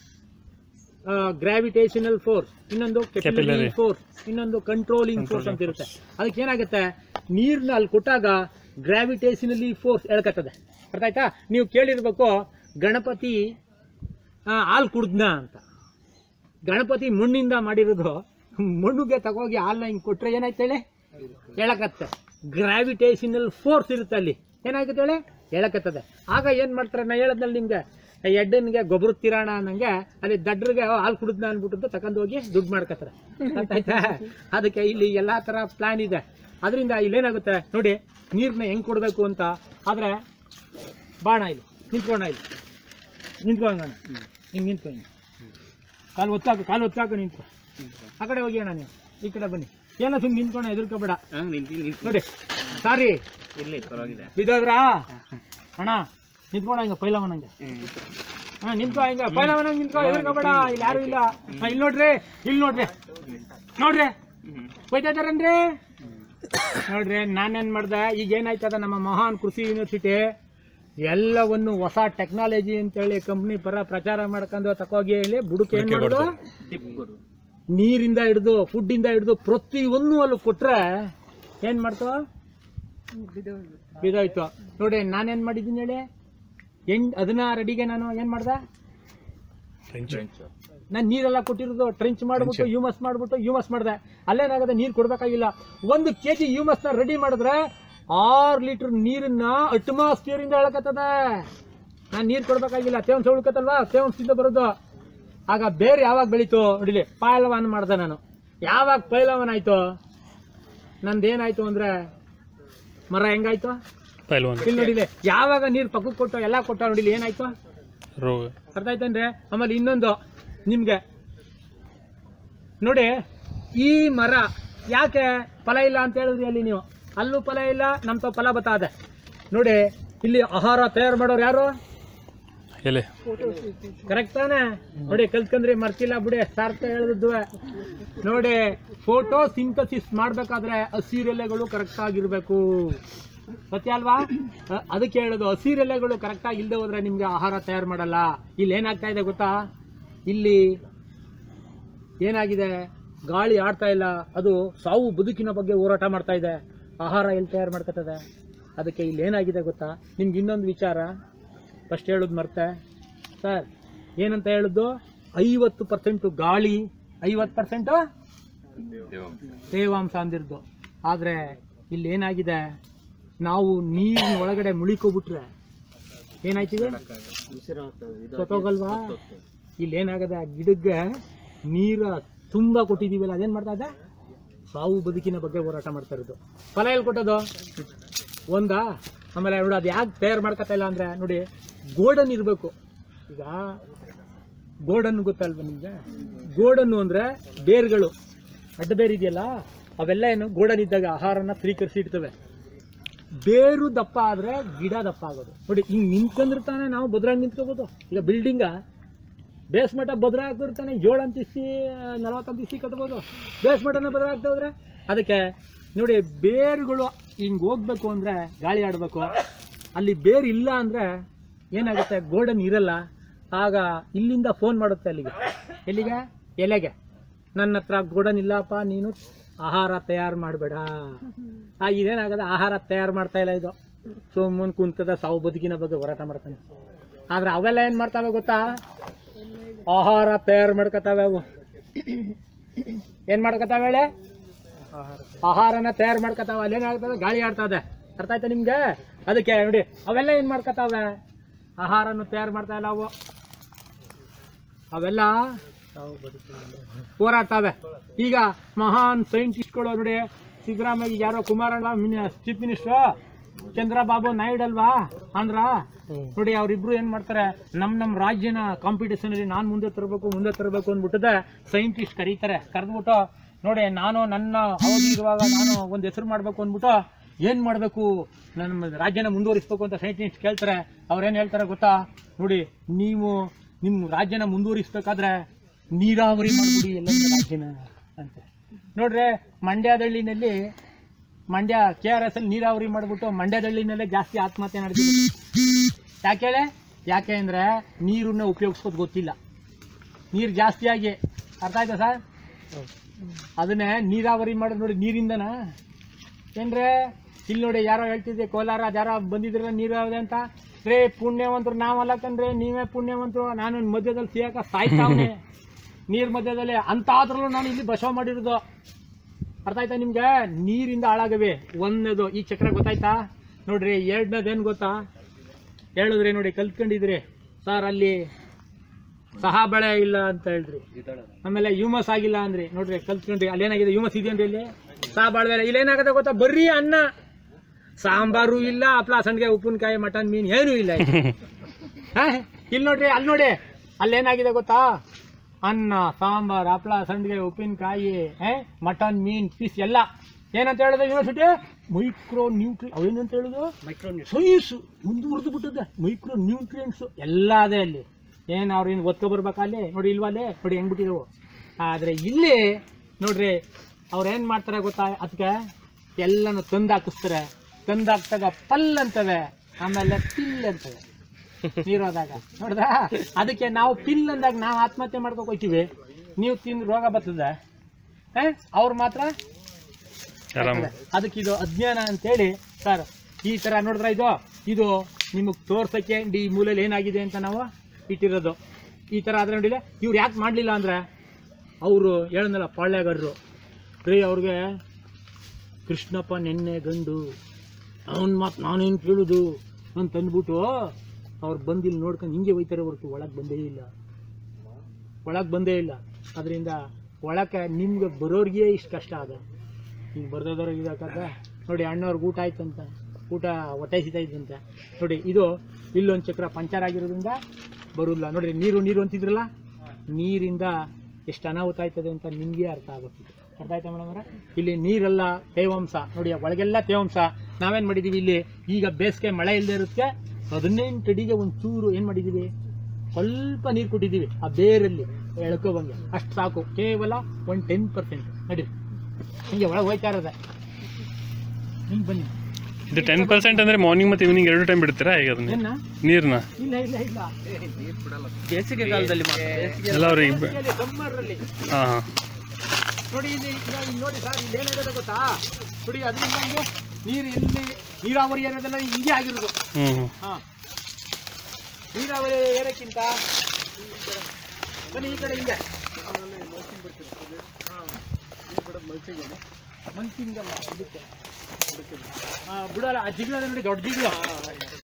ಗ್ರಾವಿಟೇಷನಲ್ ಫೋರ್ಸ್ ಇನ್ನೊಂದು ಕೆಪಿಲರಿ Capillary. ಫೋರ್ಸ್ ಇನ್ನೊಂದು ಕಂಟ್ರೋಲಿಂಗ್ ಫೋರ್ಸ್ ಅಂತ ಇರುತ್ತೆ ಅದಕ್ಕೆ ಏನಾಗುತ್ತೆ ನೀರ್ನ ಅಲ್ಲಿ ಕೊಟ್ಟಾಗ ಗ್ರಾವಿಟೇಷನಲಿ ಫೋರ್ಸ್ ಎಳ್ಕತ್ತದೆ ಅರ್ಥ ಆಯ್ತಾ ನೀವು ಕೇಳಿರ್ಬೇಕು ಗಣಪತಿ ಆ, ಹಾಲು ಕುಡ್ದ್ನ ಅಂತ ಗಣಪತಿ ಮಣ್ಣಿಂದ ಮಾಡಿರೋದು ಮಣ್ಣಿಗೆ ತಗೋಗಿ ಹಾಲ್ನ ಹಿಂಗೆ ಕೊಟ್ರೆ ಏನಾಯ್ತು ಹೇಳಿ ಎಳಕತ್ತೆ ಗ್ರಾವಿಟೇಷನಲ್ ಫೋರ್ಸ್ ಇರುತ್ತೆ ಅಲ್ಲಿ ಏನಾಗುತ್ತೆ ಹೇಳಿ ಎಳಕತ್ತದೆ ಆಗ ಏನು ಮಾಡ್ತಾರೆ ನಾ ಹೇಳದ್ನಲ್ಲಿ ನಿಮ್ಗೆ ಎಡ್ಡನ್ಗೆ ಗೊಬ್ಬರ ತಿರಾಣ ಅನ್ನಂಗೆ ಅಲ್ಲಿ ದಡ್ರಿಗೆ ಹಾಲು ಕುಡಿದ್ನ ಅನ್ಬಿಟ್ಟು ತಗೊಂಡು ಹೋಗಿ ದುಡ್ಡು ಮಾಡ್ಕೊತಾರೆ ಅರ್ಥ ಆಯ್ತಾ ಅದಕ್ಕೆ ಇಲ್ಲಿ ಎಲ್ಲಾ ತರ ಪ್ಲಾನ್ ಇದೆ ಅದರಿಂದ ಇಲ್ಲೇನಾಗುತ್ತೆ ನೋಡಿ ನೀರನ್ನ ಹೆಂಗ್ ಕೊಡಬೇಕು ಅಂತ ಆದ್ರೆ ಬಾಣ ಇಲ್ಲಿ ನಿಂತ್ಕೋಣ ಇಲ್ಲಿ ನಿಂತ್ಕೊಳ್ಳೋಣ ಹಿಂಗೆ ನಿಂತ್ಕೊ ಹಿಂಗೆ ಕಾಲು ಒತ್ತಾಕು ಕಾಲು ಒತ್ತಾಕು ನಿಂತ್ಕೊ ಆ ಕಡೆ ಹೋಗಿ ಅಣ್ಣ ನೀವು ಈ ಕಡೆ ಬನ್ನಿ ಏನೋ ಸುಮ್ಮನೆ ನಿಂತ್ಕೋಣ ಎದುರ್ಕೋಬೇಡ ನೋಡಿ ಸಾರಿ ಇಲ್ಲಿ ಪರವಾಗಿಲ್ಲ ಬಿದ್ದೋದ್ರಾ ಅಣ್ಣ ನಿಂತ್ಕೋಣ ಹಿಂಗ ಪೈಲವನಂಗೆ ಹಾ ನಿಂತ್ಕೋ ಹಿಂಗ ಪೈಲವನಂಗೆ ನಿಂತ್ಕೋ ಎದುರ್ಕೋಬೇಡ ಇಲ್ಲಿ ಯಾರು ಇಲ್ಲ ಹಾ, ಇಲ್ಲಿ ನೋಡ್ರಿ ಇಲ್ಲಿ ನೋಡ್ರಿ ನೋಡ್ರಿ ಹೋಯ್ತಾ ಇದಾರನ್ರಿ ನೋಡ್ರಿ ನಾನೇನ್ ಮಾಡ್ದೆ ಈಗ ಏನಾಯ್ತದ ನಮ್ಮ ಮಹಾನ್ ಕೃಷಿ ಯೂನಿವರ್ಸಿಟಿ ಎಲ್ಲವನ್ನು ಹೊಸ ಟೆಕ್ನಾಲಜಿ ಅಂತೇಳಿ ಕಂಪ್ನಿ ಪರ ಪ್ರಚಾರ ಮಾಡ್ಕೊಂಡು ತಕೋಗಿ ಹೇಳಿ ಬುಡಕ್ಕೆ ಏನ್ ಮಾಡೋದು ನೀರಿಂದ ಹಿಡಿದು ಫುಡ್ ಇಂದ ಹಿಡಿದು ಪ್ರತಿಯೊಂದು ಅಲ್ಲಿ ಕೊಟ್ರೆ ಏನ್ ಮಾಡ್ತಾವ ಬಿದೋಯ್ತು ನೋಡಿ ನಾನೇನ್ ಮಾಡಿದ್ದೀನಿ ಹೇಳಿ ಎಂಟ್ ಹದಿನಾರು ಅಡಿಗೆ ನಾನು ಏನ್ ಮಾಡ್ದೆ ನಾನು ನೀರೆಲ್ಲ ಕೊಟ್ಟಿರೋದು ಟ್ರೆಂಚ್ ಮಾಡ್ಬಿಟ್ಟು ಯೂಮಸ್ ಮಾಡ್ಬಿಟ್ಟು ಯೂಮಸ್ ಮಾಡಿದೆ ಅಲ್ಲೇನಾಗದೆ ನೀರು ಕೊಡ್ಬೇಕಾಗಿಲ್ಲ ಒಂದು ಕೆ ಜಿ ಯೂಮಸ್ನ ರೆಡಿ ಮಾಡಿದ್ರೆ ಆರು ಲೀಟರ್ ನೀರನ್ನ ಅಟ್ಮಾಸ್ಫಿಯರ್ ಇಂದ ಎಳಕತ್ತದ ನಾನು ನೀರು ಕೊಡ್ಬೇಕಾಗಿಲ್ಲ ತೇವಂಸ ಉಳ್ಕತ್ತಲ್ವಾ ತೇವಂಸದಿಂದ ಬರೋದು ಆಗ ಬೇರೆ ಯಾವಾಗ ಬೆಳೀತು ನೋಡಿಲಿ ಪೈಲವಾನ್ ಮಾಡ್ದೆ ನಾನು ಯಾವಾಗ ಪೈಲವಾನ್ ಆಯ್ತು ನಂದೇನಾಯ್ತು ಅಂದ್ರೆ ಮರ ಹೆಂಗಾಯ್ತು ಪೈಲ್ವಾನ್ ಇಲ್ಲಿ ನೋಡಿಲಿ ಯಾವಾಗ ನೀರು ಪಕ್ಕಕ್ಕೆ ಕೊಟ್ಟು ಎಲ್ಲ ಕೊಟ್ಟ ನೋಡಿಲಿ ಏನಾಯ್ತು ರೋಗ ಅರ್ಥ ಆಯ್ತಂದ್ರೆ ಆಮೇಲೆ ಇನ್ನೊಂದು ನಿಮ್ಗೆ ನೋಡಿ ಈ ಮರ ಯಾಕೆ ಫಲ ಇಲ್ಲ ಅಂತ ಹೇಳಿದ್ರಿ ಅಲ್ಲಿ ನೀವು ಅಲ್ಲೂ ಫಲ ಇಲ್ಲ ನಮ್ಮ ತಾವ್ ಫಲ ಬತ್ತಾದೆ ನೋಡಿ ಇಲ್ಲಿ ಆಹಾರ ತಯಾರು ಮಾಡೋರು ಯಾರು ಎಲೆ ಕರೆಕ್ಟ್ ತಾನೆ ನೋಡಿ ಕಲ್ತ್ಕೊಂಡ್ರಿ ಮರ್ತಿಲ್ಲ ಬಿಡಿ ಸಾರ್ಥ ಹೇಳಿದ್ದು ನೋಡಿ ಫೋಟೋ ಸಿಂಥಸಿಸ್ ಮಾಡ್ಬೇಕಾದ್ರೆ ಹಸಿರೆಲೆಗಳು ಕರೆಕ್ಟ್ ಆಗಿರ್ಬೇಕು ಸತ್ಯ ಅಲ್ವಾ ಅ- ಅದಕ್ಕೆ ಹೇಳೋದು ಹಸಿರೆಲೆಗಳು ಕರೆಕ್ಟ್ ಆಗಿ ಇಲ್ಲದೆ ಹೋದ್ರೆ ನಿಮ್ಗೆ ಆಹಾರ ತಯಾರು ಮಾಡಲ್ಲ ಇಲ್ಲಿ ಏನಾಗ್ತಾ ಇದೆ ಗೊತ್ತಾ ಇಲ್ಲಿ ಏನಾಗಿದೆ ಗಾಳಿ ಆಡ್ತಾ ಇಲ್ಲ ಅದು ಸಾವು ಬದುಕಿನ ಬಗ್ಗೆ ಹೋರಾಟ ಮಾಡ್ತಾ ಇದೆ ಆಹಾರ ಎಲ್ಲಿ ತಯಾರು ಮಾಡ್ಕೊತದೆ ಅದಕ್ಕೆ ಇಲ್ಲಿ ಏನಾಗಿದೆ ಗೊತ್ತಾ ನಿಮ್ಗೆ ಇನ್ನೊಂದು ವಿಚಾರ ಫಸ್ಟ್ ಹೇಳೋದು ಮರ್ತೆ ಸರ್ ಏನಂತ ಹೇಳುದು ಐವತ್ತು ಪರ್ಸೆಂಟು ಗಾಳಿ ಐವತ್ತು ಪರ್ಸೆಂಟು ತೇವಾಂಶ ಅಂದಿರ್ದು ಆದರೆ ಇಲ್ಲಿ ಏನಾಗಿದೆ ನಾವು ನೀರಿನ ಒಳಗಡೆ ಮುಳಿಕೋಬಿಟ್ರೆ ಏನಾಯ್ತಿದೆ ಸತ್ತೋಗಲ್ವಾ ಇಲ್ಲಿ ಏನಾಗದೆ ಆ ಗಿಡಕ್ಕೆ ನೀರ ತುಂಬ ಕೊಟ್ಟಿದ್ದೀವಲ್ಲ ಅದೇನು ಮಾಡ್ತಾ ಇದೆ ಸಾವು ಬದುಕಿನ ಬಗ್ಗೆ ಹೋರಾಟ ಮಾಡ್ತಾ ಇರೋದು ಫಲ ಎಲ್ಲಿ ಕೊಟ್ಟದು ಒಂದಾ ಆಮೇಲೆ ನೋಡಿ ಅದು ಯಾಕೆ ತಯಾರು ಮಾಡ್ಕೊತಾ ಇಲ್ಲ ಅಂದ್ರೆ ನೋಡಿ ಗೋಡನ್ ಇರಬೇಕು ಈಗ ಗೋಡನ್ ಗೊತ್ತಲ್ವ ನಿಮ್ಗೆ ಗೋಡನ್ನು ಅಂದ್ರೆ ಬೇರ್ಗಳು ಅಡ್ಡ ಬೇರ್ ಇದೆಯಲ್ಲ ಅವೆಲ್ಲ ಏನು ಗೋಡನ್ ಇದ್ದಾಗ ಆಹಾರನ ಸ್ವೀಕರಿಸಿ ಇಡ್ತವೆ ಬೇರು ದಪ್ಪ ಆದ್ರೆ ಗಿಡ ದಪ್ಪ ಆಗೋದು ನೋಡಿ ಹಿಂಗ್ ನಿಂತ್ಕೊಂಡ್ರೆ ತಾನೇ ನಾವು ಭದ್ರಾಗಿ ನಿಂತ್ಕೋಬೋದು ಈಗ ಬಿಲ್ಡಿಂಗ ಬೇಸ್ಮಠ ಭದ್ರ ಹಾಕಿರ್ತಾನೆ ಏಳು ಅಂತಿಸಿ ನಲವತ್ತು ಅಂತಿಸಿ ಕಟ್ಬೋದು ಬೇಸ್ಮಠನ ಭದ್ರ ಆಗ್ತಾ ಹೋದ್ರೆ ಅದಕ್ಕೆ ನೋಡಿ ಬೇರುಗಳು ಹಿಂಗ್ ಹೋಗ್ಬೇಕು ಅಂದ್ರೆ ಗಾಳಿ ಆಡಬೇಕು ಅಲ್ಲಿ ಬೇರು ಇಲ್ಲ ಅಂದ್ರೆ ಏನಾಗುತ್ತೆ ಗೋಲ್ಡನ್ ಇರಲ್ಲ ಆಗ ಇಲ್ಲಿಂದ ಫೋನ್ ಮಾಡುತ್ತೆ ಅಲ್ಲಿಗೆ ಎಲ್ಲಿಗೆ ಎಲೆಗೆ ನನ್ನ ಹತ್ರ ಗೋಡನ್ ಇಲ್ಲಪ್ಪ ನೀನು ಆಹಾರ ತಯಾರು ಮಾಡಬೇಡ ಆ ಇದೇನಾಗದ ಆಹಾರ ತಯಾರು ಮಾಡ್ತಾ ಇಲ್ಲ ಇದು ಸುಮ್ಮನೆ ಕುಂತದ ಸಾವು ಬದುಕಿನ ಬಗ್ಗೆ ಹೋರಾಟ ಮಾಡ್ತಾನೆ ಆದ್ರೆ ಅವೆಲ್ಲ ಏನ್ ಮಾಡ್ತಾವೆ ಗೊತ್ತಾ ಆಹಾರ ತಯಾರು ಮಾಡ್ಕೊತಾವೆ ಅವು ಏನ್ ಮಾಡ್ಕೊತಾವೆ ಹೇಳಿ ಆಹಾರನ ತಯಾರು ಮಾಡ್ಕೊತಾವ ಅಲ್ಲೇನಾಗ್ತದೆ ಗಾಳಿ ಆಡ್ತದೆ ಅರ್ಥ ಆಯ್ತಾ ನಿಮ್ಗೆ ಅದಕ್ಕೆ ನೋಡಿ ಅವೆಲ್ಲ ಏನ್ ಮಾಡ್ಕೊತಾವೆ ಆಹಾರನ ತಯಾರು ಮಾಡ್ತಾ ಇಲ್ಲ ಅವು ಅವೆಲ್ಲ ಹೋರಾಡ್ತಾವೆ ಈಗ ಮಹಾನ್ ಸೈಂಟಿಸ್ಟ್ಗಳು ನೋಡಿ ಸಿದ್ದರಾಮಯ್ಯ ಯಾರೋ ಕುಮಾರಣ್ಣ ಚೀಫ್ ಮಿನಿಸ್ಟರ್ ಚಂದ್ರಬಾಬು ನಾಯ್ಡು ಅಲ್ವಾ ಆಂಧ್ರ ನೋಡಿ ಅವ್ರಿಬ್ರು ಏನ್ ಮಾಡ್ತಾರೆ ನಮ್ ನಮ್ ರಾಜ್ಯನ ಕಾಂಪಿಟೇಷನ್ ಅಲ್ಲಿ ನಾನ್ ಮುಂದೆ ತರಬೇಕು ಮುಂದೆ ತರಬೇಕು ಅಂದ್ಬಿಟ್ಟದೆ ಸೈಂಟಿಸ್ಟ್ ಕರೀತಾರೆ ಕರೆದ್ಬಿಟ್ಟು ನೋಡಿ ನಾನು ನನ್ನ ಅವಧಿ ಇರುವಾಗ ನಾನು ಒಂದ್ ಹೆಸರು ಮಾಡ್ಬೇಕು ಅಂದ್ಬಿಟ್ಟು ಏನ್ ಮಾಡ್ಬೇಕು ನನ್ನ ರಾಜ್ಯನ ಮುಂದುವರಿಸ್ಬೇಕು ಅಂತ ಸೈಂಟಿಸ್ಟ್ ಕೇಳ್ತಾರೆ ಅವ್ರೇನ್ ಹೇಳ್ತಾರೆ ಗೊತ್ತಾ ನೋಡಿ ನೀವು ನಿಮ್ ರಾಜ್ಯನ ಮುಂದುವರಿಸ್ಬೇಕಾದ್ರೆ ನೀರಾವರಿ ಮಾಡ್ಬಿಡಿ ಎಲ್ಲ ರಾಜ್ಯನ ಅಂತ ನೋಡ್ರೆ ಮಂಡ್ಯದಳ್ಳಿನಲ್ಲಿ ಮಂಡ್ಯ ಕೆ ಆರ್ ಎಸ್ ಅಲ್ಲಿ ನೀರಾವರಿ ಮಾಡ್ಬಿಟ್ಟು ಮಂಡ್ಯದಳ್ಳಿನಲ್ಲೇ ಜಾಸ್ತಿ ಆತ್ಮಹತ್ಯೆ ನಡೆದಿದೆ ಯಾಕೆ ಹೇಳಿ ಯಾಕೆ ಅಂದ್ರೆ ನೀರನ್ನ ಉಪಯೋಗಿಸೋದು ಗೊತ್ತಿಲ್ಲ ನೀರು ಜಾಸ್ತಿಯಾಗಿ ಅರ್ಥ ಆಯ್ತಾ ಸರ್ ಅದನ್ನೇ ನೀರಾವರಿ ಮಾಡೋದು ನೋಡಿ ನೀರಿಂದನ ಏನ್ರೆ ಇಲ್ಲಿ ನೋಡಿ ಯಾರೋ ಹೇಳ್ತಿದ್ದೆ ಕೋಲಾರ ಅದ್ ಯಾರೋ ಬಂದಿದ್ರ ನೀರಾವರಿ ಅಂತ ರೇ ಪುಣ್ಯವಂತರು ನಾವಲ್ಲ ಕಣ್ರೆ ನೀವೇ ಪುಣ್ಯವಂತರು ನಾನು ಮಧ್ಯದಲ್ಲಿ ಸಿಗಾಕ ಸಾಯ್ತಾವನೆ ನೀರ್ ಮಧ್ಯದಲ್ಲಿ ಅಂತ ಆದ್ರೂ ನಾನು ಇಲ್ಲಿ ಬಸವ ಮಾಡಿರೋದು ಅರ್ಥ ಆಯ್ತಾ ನಿಮ್ಗೆ ನೀರಿಂದ ಹಾಳಾಗವೆ ಒಂದನೇದು ಈ ಚಕ್ರ ಗೊತ್ತಾಯ್ತಾ ನೋಡ್ರಿ ಎರಡನೇದೇನು ಗೊತ್ತಾ ಹೇಳಿದ್ರಿ ನೋಡಿ ಕಲ್ತ್ಕೊಂಡಿದ್ರಿ ಸರ್ ಅಲ್ಲಿ ಸಹ ಬೆಳೆ ಇಲ್ಲ ಅಂತ ಹೇಳ್ರಿ ಆಮೇಲೆ ಯೂಮಸ್ ಆಗಿಲ್ಲ ಅಂದ್ರಿ ನೋಡ್ರಿ ಕಲ್ತ್ಕೊಂಡ್ರಿ ಅಲ್ಲಿ ಏನಾಗಿದೆ ಯೂಮಸ್ ಇದೆಯನ್ರಿ ಇಲ್ಲಿ ಸಹ ಬಾಳ್ವೆ ಇಲ್ಲಿ ಏನಾಗುತ್ತೆ ಗೊತ್ತಾ ಬರ್ರಿ ಅನ್ನ ಸಾಂಬಾರು ಇಲ್ಲ ಹಪ್ಳ ಸಂಡಿಗೆ ಉಪ್ಪಿನಕಾಯಿ ಮಟನ್ ಮೀನ್ ಏನೂ ಇಲ್ಲ ಇಲ್ಲಿ. ಹಾ? ಇಲ್ಲಿ ನೋಡ್ರಿ ಅಲ್ಲಿ ನೋಡಿ ಅಲ್ಲೇನಾಗಿದೆ ಗೊತ್ತಾ ಅನ್ನ ಸಾಂಬಾರ್ ಹಪ್ಳ ಸಂಡಿಗೆ ಉಪ್ಪಿನಕಾಯಿ ಮಟನ್ ಮೀನ್ ಫಿಶ್ ಎಲ್ಲ ಏನಂತ ಹೇಳಿದೆ ಯೂನಿವರ್ಸಿಟಿ ಮೈಕ್ರೋ ನ್ಯೂಟ್ರಿ ಅವೇನಂತ ಹೇಳುದು ಸೈನ್ಸ್ ಮುಂದುವರೆದು ಬಿಟ್ಟದೆ ಮೈಕ್ರೋ ನ್ಯೂಟ್ರಿಯೆಂಟ್ಸ್ ಎಲ್ಲ ಅದೇ ಅಲ್ಲಿ ಏನು ಅವ್ರು ಏನು ಒತ್ಕೊ ಬರ್ಬೇಕಾ ಅಲ್ಲಿ ನೋಡಿ ಇಲ್ವಾ ಅಲ್ಲಿ ನೋಡಿ ಹೆಂಗ್ ಬಿಟ್ಟಿದವು ಆದ್ರೆ ಇಲ್ಲಿ ನೋಡ್ರಿ ಅವ್ರು ಏನ್ ಮಾಡ್ತಾರೆ ಗೊತ್ತಾ ಅದಕ್ಕೆ ಎಲ್ಲಾನು ತಂದು ಹಾಕಿಸ್ತಾರೆ ತಂದು ಹಾಕ್ದಾಗ ಪಲ್ ಅಂತವೆ ಆಮೇಲೆ ಪಿಲ್ ಅಂತವೆ ನೀರೋದಾಗ ನೋಡ್ದ ಅದಕ್ಕೆ ನಾವು ಪಿಲ್ ಅಂದಾಗ ನಾವು ಆತ್ಮಹತ್ಯೆ ಮಾಡ್ಕೋಕ್ ಹೋಗ್ತೀವಿ ನೀವು ತಿಂದು ರೋಗ ಬರ್ತದೆ ಅವ್ರು ಮಾತ್ರ ಆರಾಮ ಅದಕ್ಕೆ ಇದು ಅಜ್ಞಾನ ಅಂತೇಳಿ ಸರ್ ಈ ತರ ನೋಡಿದ್ರ ಇದು ಇದು ನಿಮಗೆ ತೋರ್ಸಕ್ಕೆ ಈ ಮೂಲೆಯಲ್ಲಿ ಏನಾಗಿದೆ ಅಂತ ನಾವು ಇಟ್ಟಿರೋದು ಈ ತರ ಆದ್ರೆ ನೋಡಿಲ್ಲ ಇವ್ರು ಯಾಕೆ ಮಾಡ್ಲಿಲ್ಲ ಅಂದ್ರೆ ಅವರು ಹೇಳನಲ್ಲ ಪಾಳ್ಯಗಾರರು ರೀ ಅವ್ರಿಗೆ ಕೃಷ್ಣಪ್ಪ ನೆನ್ನೆ ಗಂಡು ಅವನ್ ಮಾತು ನಾನೇನು ಕೇಳುದು ಅಂತ ಅಂದ್ಬಿಟ್ಟು ಅವ್ರು ಬಂದಿಲ್ಲಿ ನೋಡ್ಕೊಂಡು ಹಿಂಗೆ ಹೋಯ್ತಾರೆ ಹೊರತು ಒಳಗೆ ಬಂದೇ ಇಲ್ಲ ಒಳಗೆ ಬಂದೇ ಇಲ್ಲ ಅದರಿಂದ ಒಳಕ್ಕೆ ನಿಮ್ಗೆ ಬರೋರಿಗೆ ಇಷ್ಟು ಕಷ್ಟ ಅದ ಈಗ ಬರ್ದೋದವ್ರಿಗೆ ಇದಾಕತ್ತ ನೋಡಿ ಅಣ್ಣವ್ರಿಗೆ ಊಟ ಆಯ್ತಂತ ಊಟ ಹೊಟ್ಟೆ ಇದ್ದಂತೆ ನೋಡಿ ಇದು ಇಲ್ಲೊಂದು ಚಕ್ರ ಪಂಚರ್ ಆಗಿರೋದ್ರಿಂದ ಬರುಲ್ಲ ನೋಡ್ರಿ ನೀರು ನೀರು ಅಂತಿದ್ರಲ್ಲ ನೀರಿಂದ ಎಷ್ಟು ಅನಾಹುತ ಆಯ್ತದೆ ಅಂತ ನಿಮಗೆ ಅರ್ಥ ಆಗುತ್ತೆ ಅರ್ಥ ಆಯ್ತಾ ಮೇಡಮ್ ಅವರ ಇಲ್ಲಿ ನೀರೆಲ್ಲ ತೇವಾಂಶ ನೋಡಿ ಒಳಗೆಲ್ಲ ತೇವಾಂಶ ನಾವೇನ್ ಮಾಡಿದೀವಿ ಇಲ್ಲಿ ಈಗ ಬೇಸಿಗೆ ಮಳೆ ಇಲ್ಲದೆ ಇರೋದಕ್ಕೆ ಹದಿನೆಂಟು ಅಡಿಗೆ ಒಂದು ಚೂರು ಏನ್ ಮಾಡಿದೀವಿ ಸ್ವಲ್ಪ ನೀರು ಕೊಟ್ಟಿದ್ದೀವಿ ಆ ಬೇರಲ್ಲಿ ಎಳ್ಕೊಬಂಗೆ ಅಷ್ಟು ಸಾಕು ಕೇವಲ ಒಂದು ಟೆನ್ ಪರ್ಸೆಂಟ್ ನಡಿ ಹಿಂಗೆ ಒಳಗೆ ಹೋಯ್ತಾ ಇರೋದೆ ಹಿಂಗೆ ಬನ್ನಿ ಇದು ಟೆನ್ ಪರ್ಸೆಂಟ್ ಅಂದ್ರೆ ಮಾರ್ನಿಂಗ್ ಮತ್ತು ಈವ್ನಿಂಗ್ ಎರಡು ಟೈಮ್ ಬಿಡ್ತೀರಾ ಹೇಗೆ ಅದನ್ನ ಏನ ನೀರನ್ನ ಇಲ್ಲ ಇಲ್ಲ ಇಲ್ಲ ಬೇಸಿಗೆ ಕಾಲದಲ್ಲಿ ಮಾತ್ರ ಬೇಸಿಗೆ ಎಲ್ಲ ಅವ್ರಿಗೆ ಬ- ಬೇಸಿಗೆಯಲ್ಲಿ ಸಮ್ಮರ್ರಲ್ಲಿ ಹಾಂ ಹಾಂ ನೋಡಿ ಇಲ್ಲಿ ಈಗ ಇಲ್ಲಿ ನೋಡಿ ಸರ್ ಇಲ್ಲಿ ಏನಾಗುತ್ತೆ ಗೊತ್ತಾ ನೋಡಿ ಅದರಿಂದ ಹಿಂಗೆ ನೀರು ಎಲ್ಲಿ ನೀರಾವರಿ ಅನ್ನೋದೆಲ್ಲ ಹಿಂಗೆ ಆಗಿರೋದು ಹ್ಞೂ ಹ್ಞೂ ಹಾ ನೀರಾವರಿ ಏರಕ್ಕಿಂತ ಬನ್ನಿ ಈ ಕಡೆ ಹಿಂಗೆ ಮಂಚಿಂಗಲ್ಲ ಇದಕ್ಕೆ ಹಾ, ಬಿಡಲ್ಲ ಆ ಜಿಗ್ಲ ನೋಡಿ ದೊಡ್ಡ ಜಿಗ್ಲ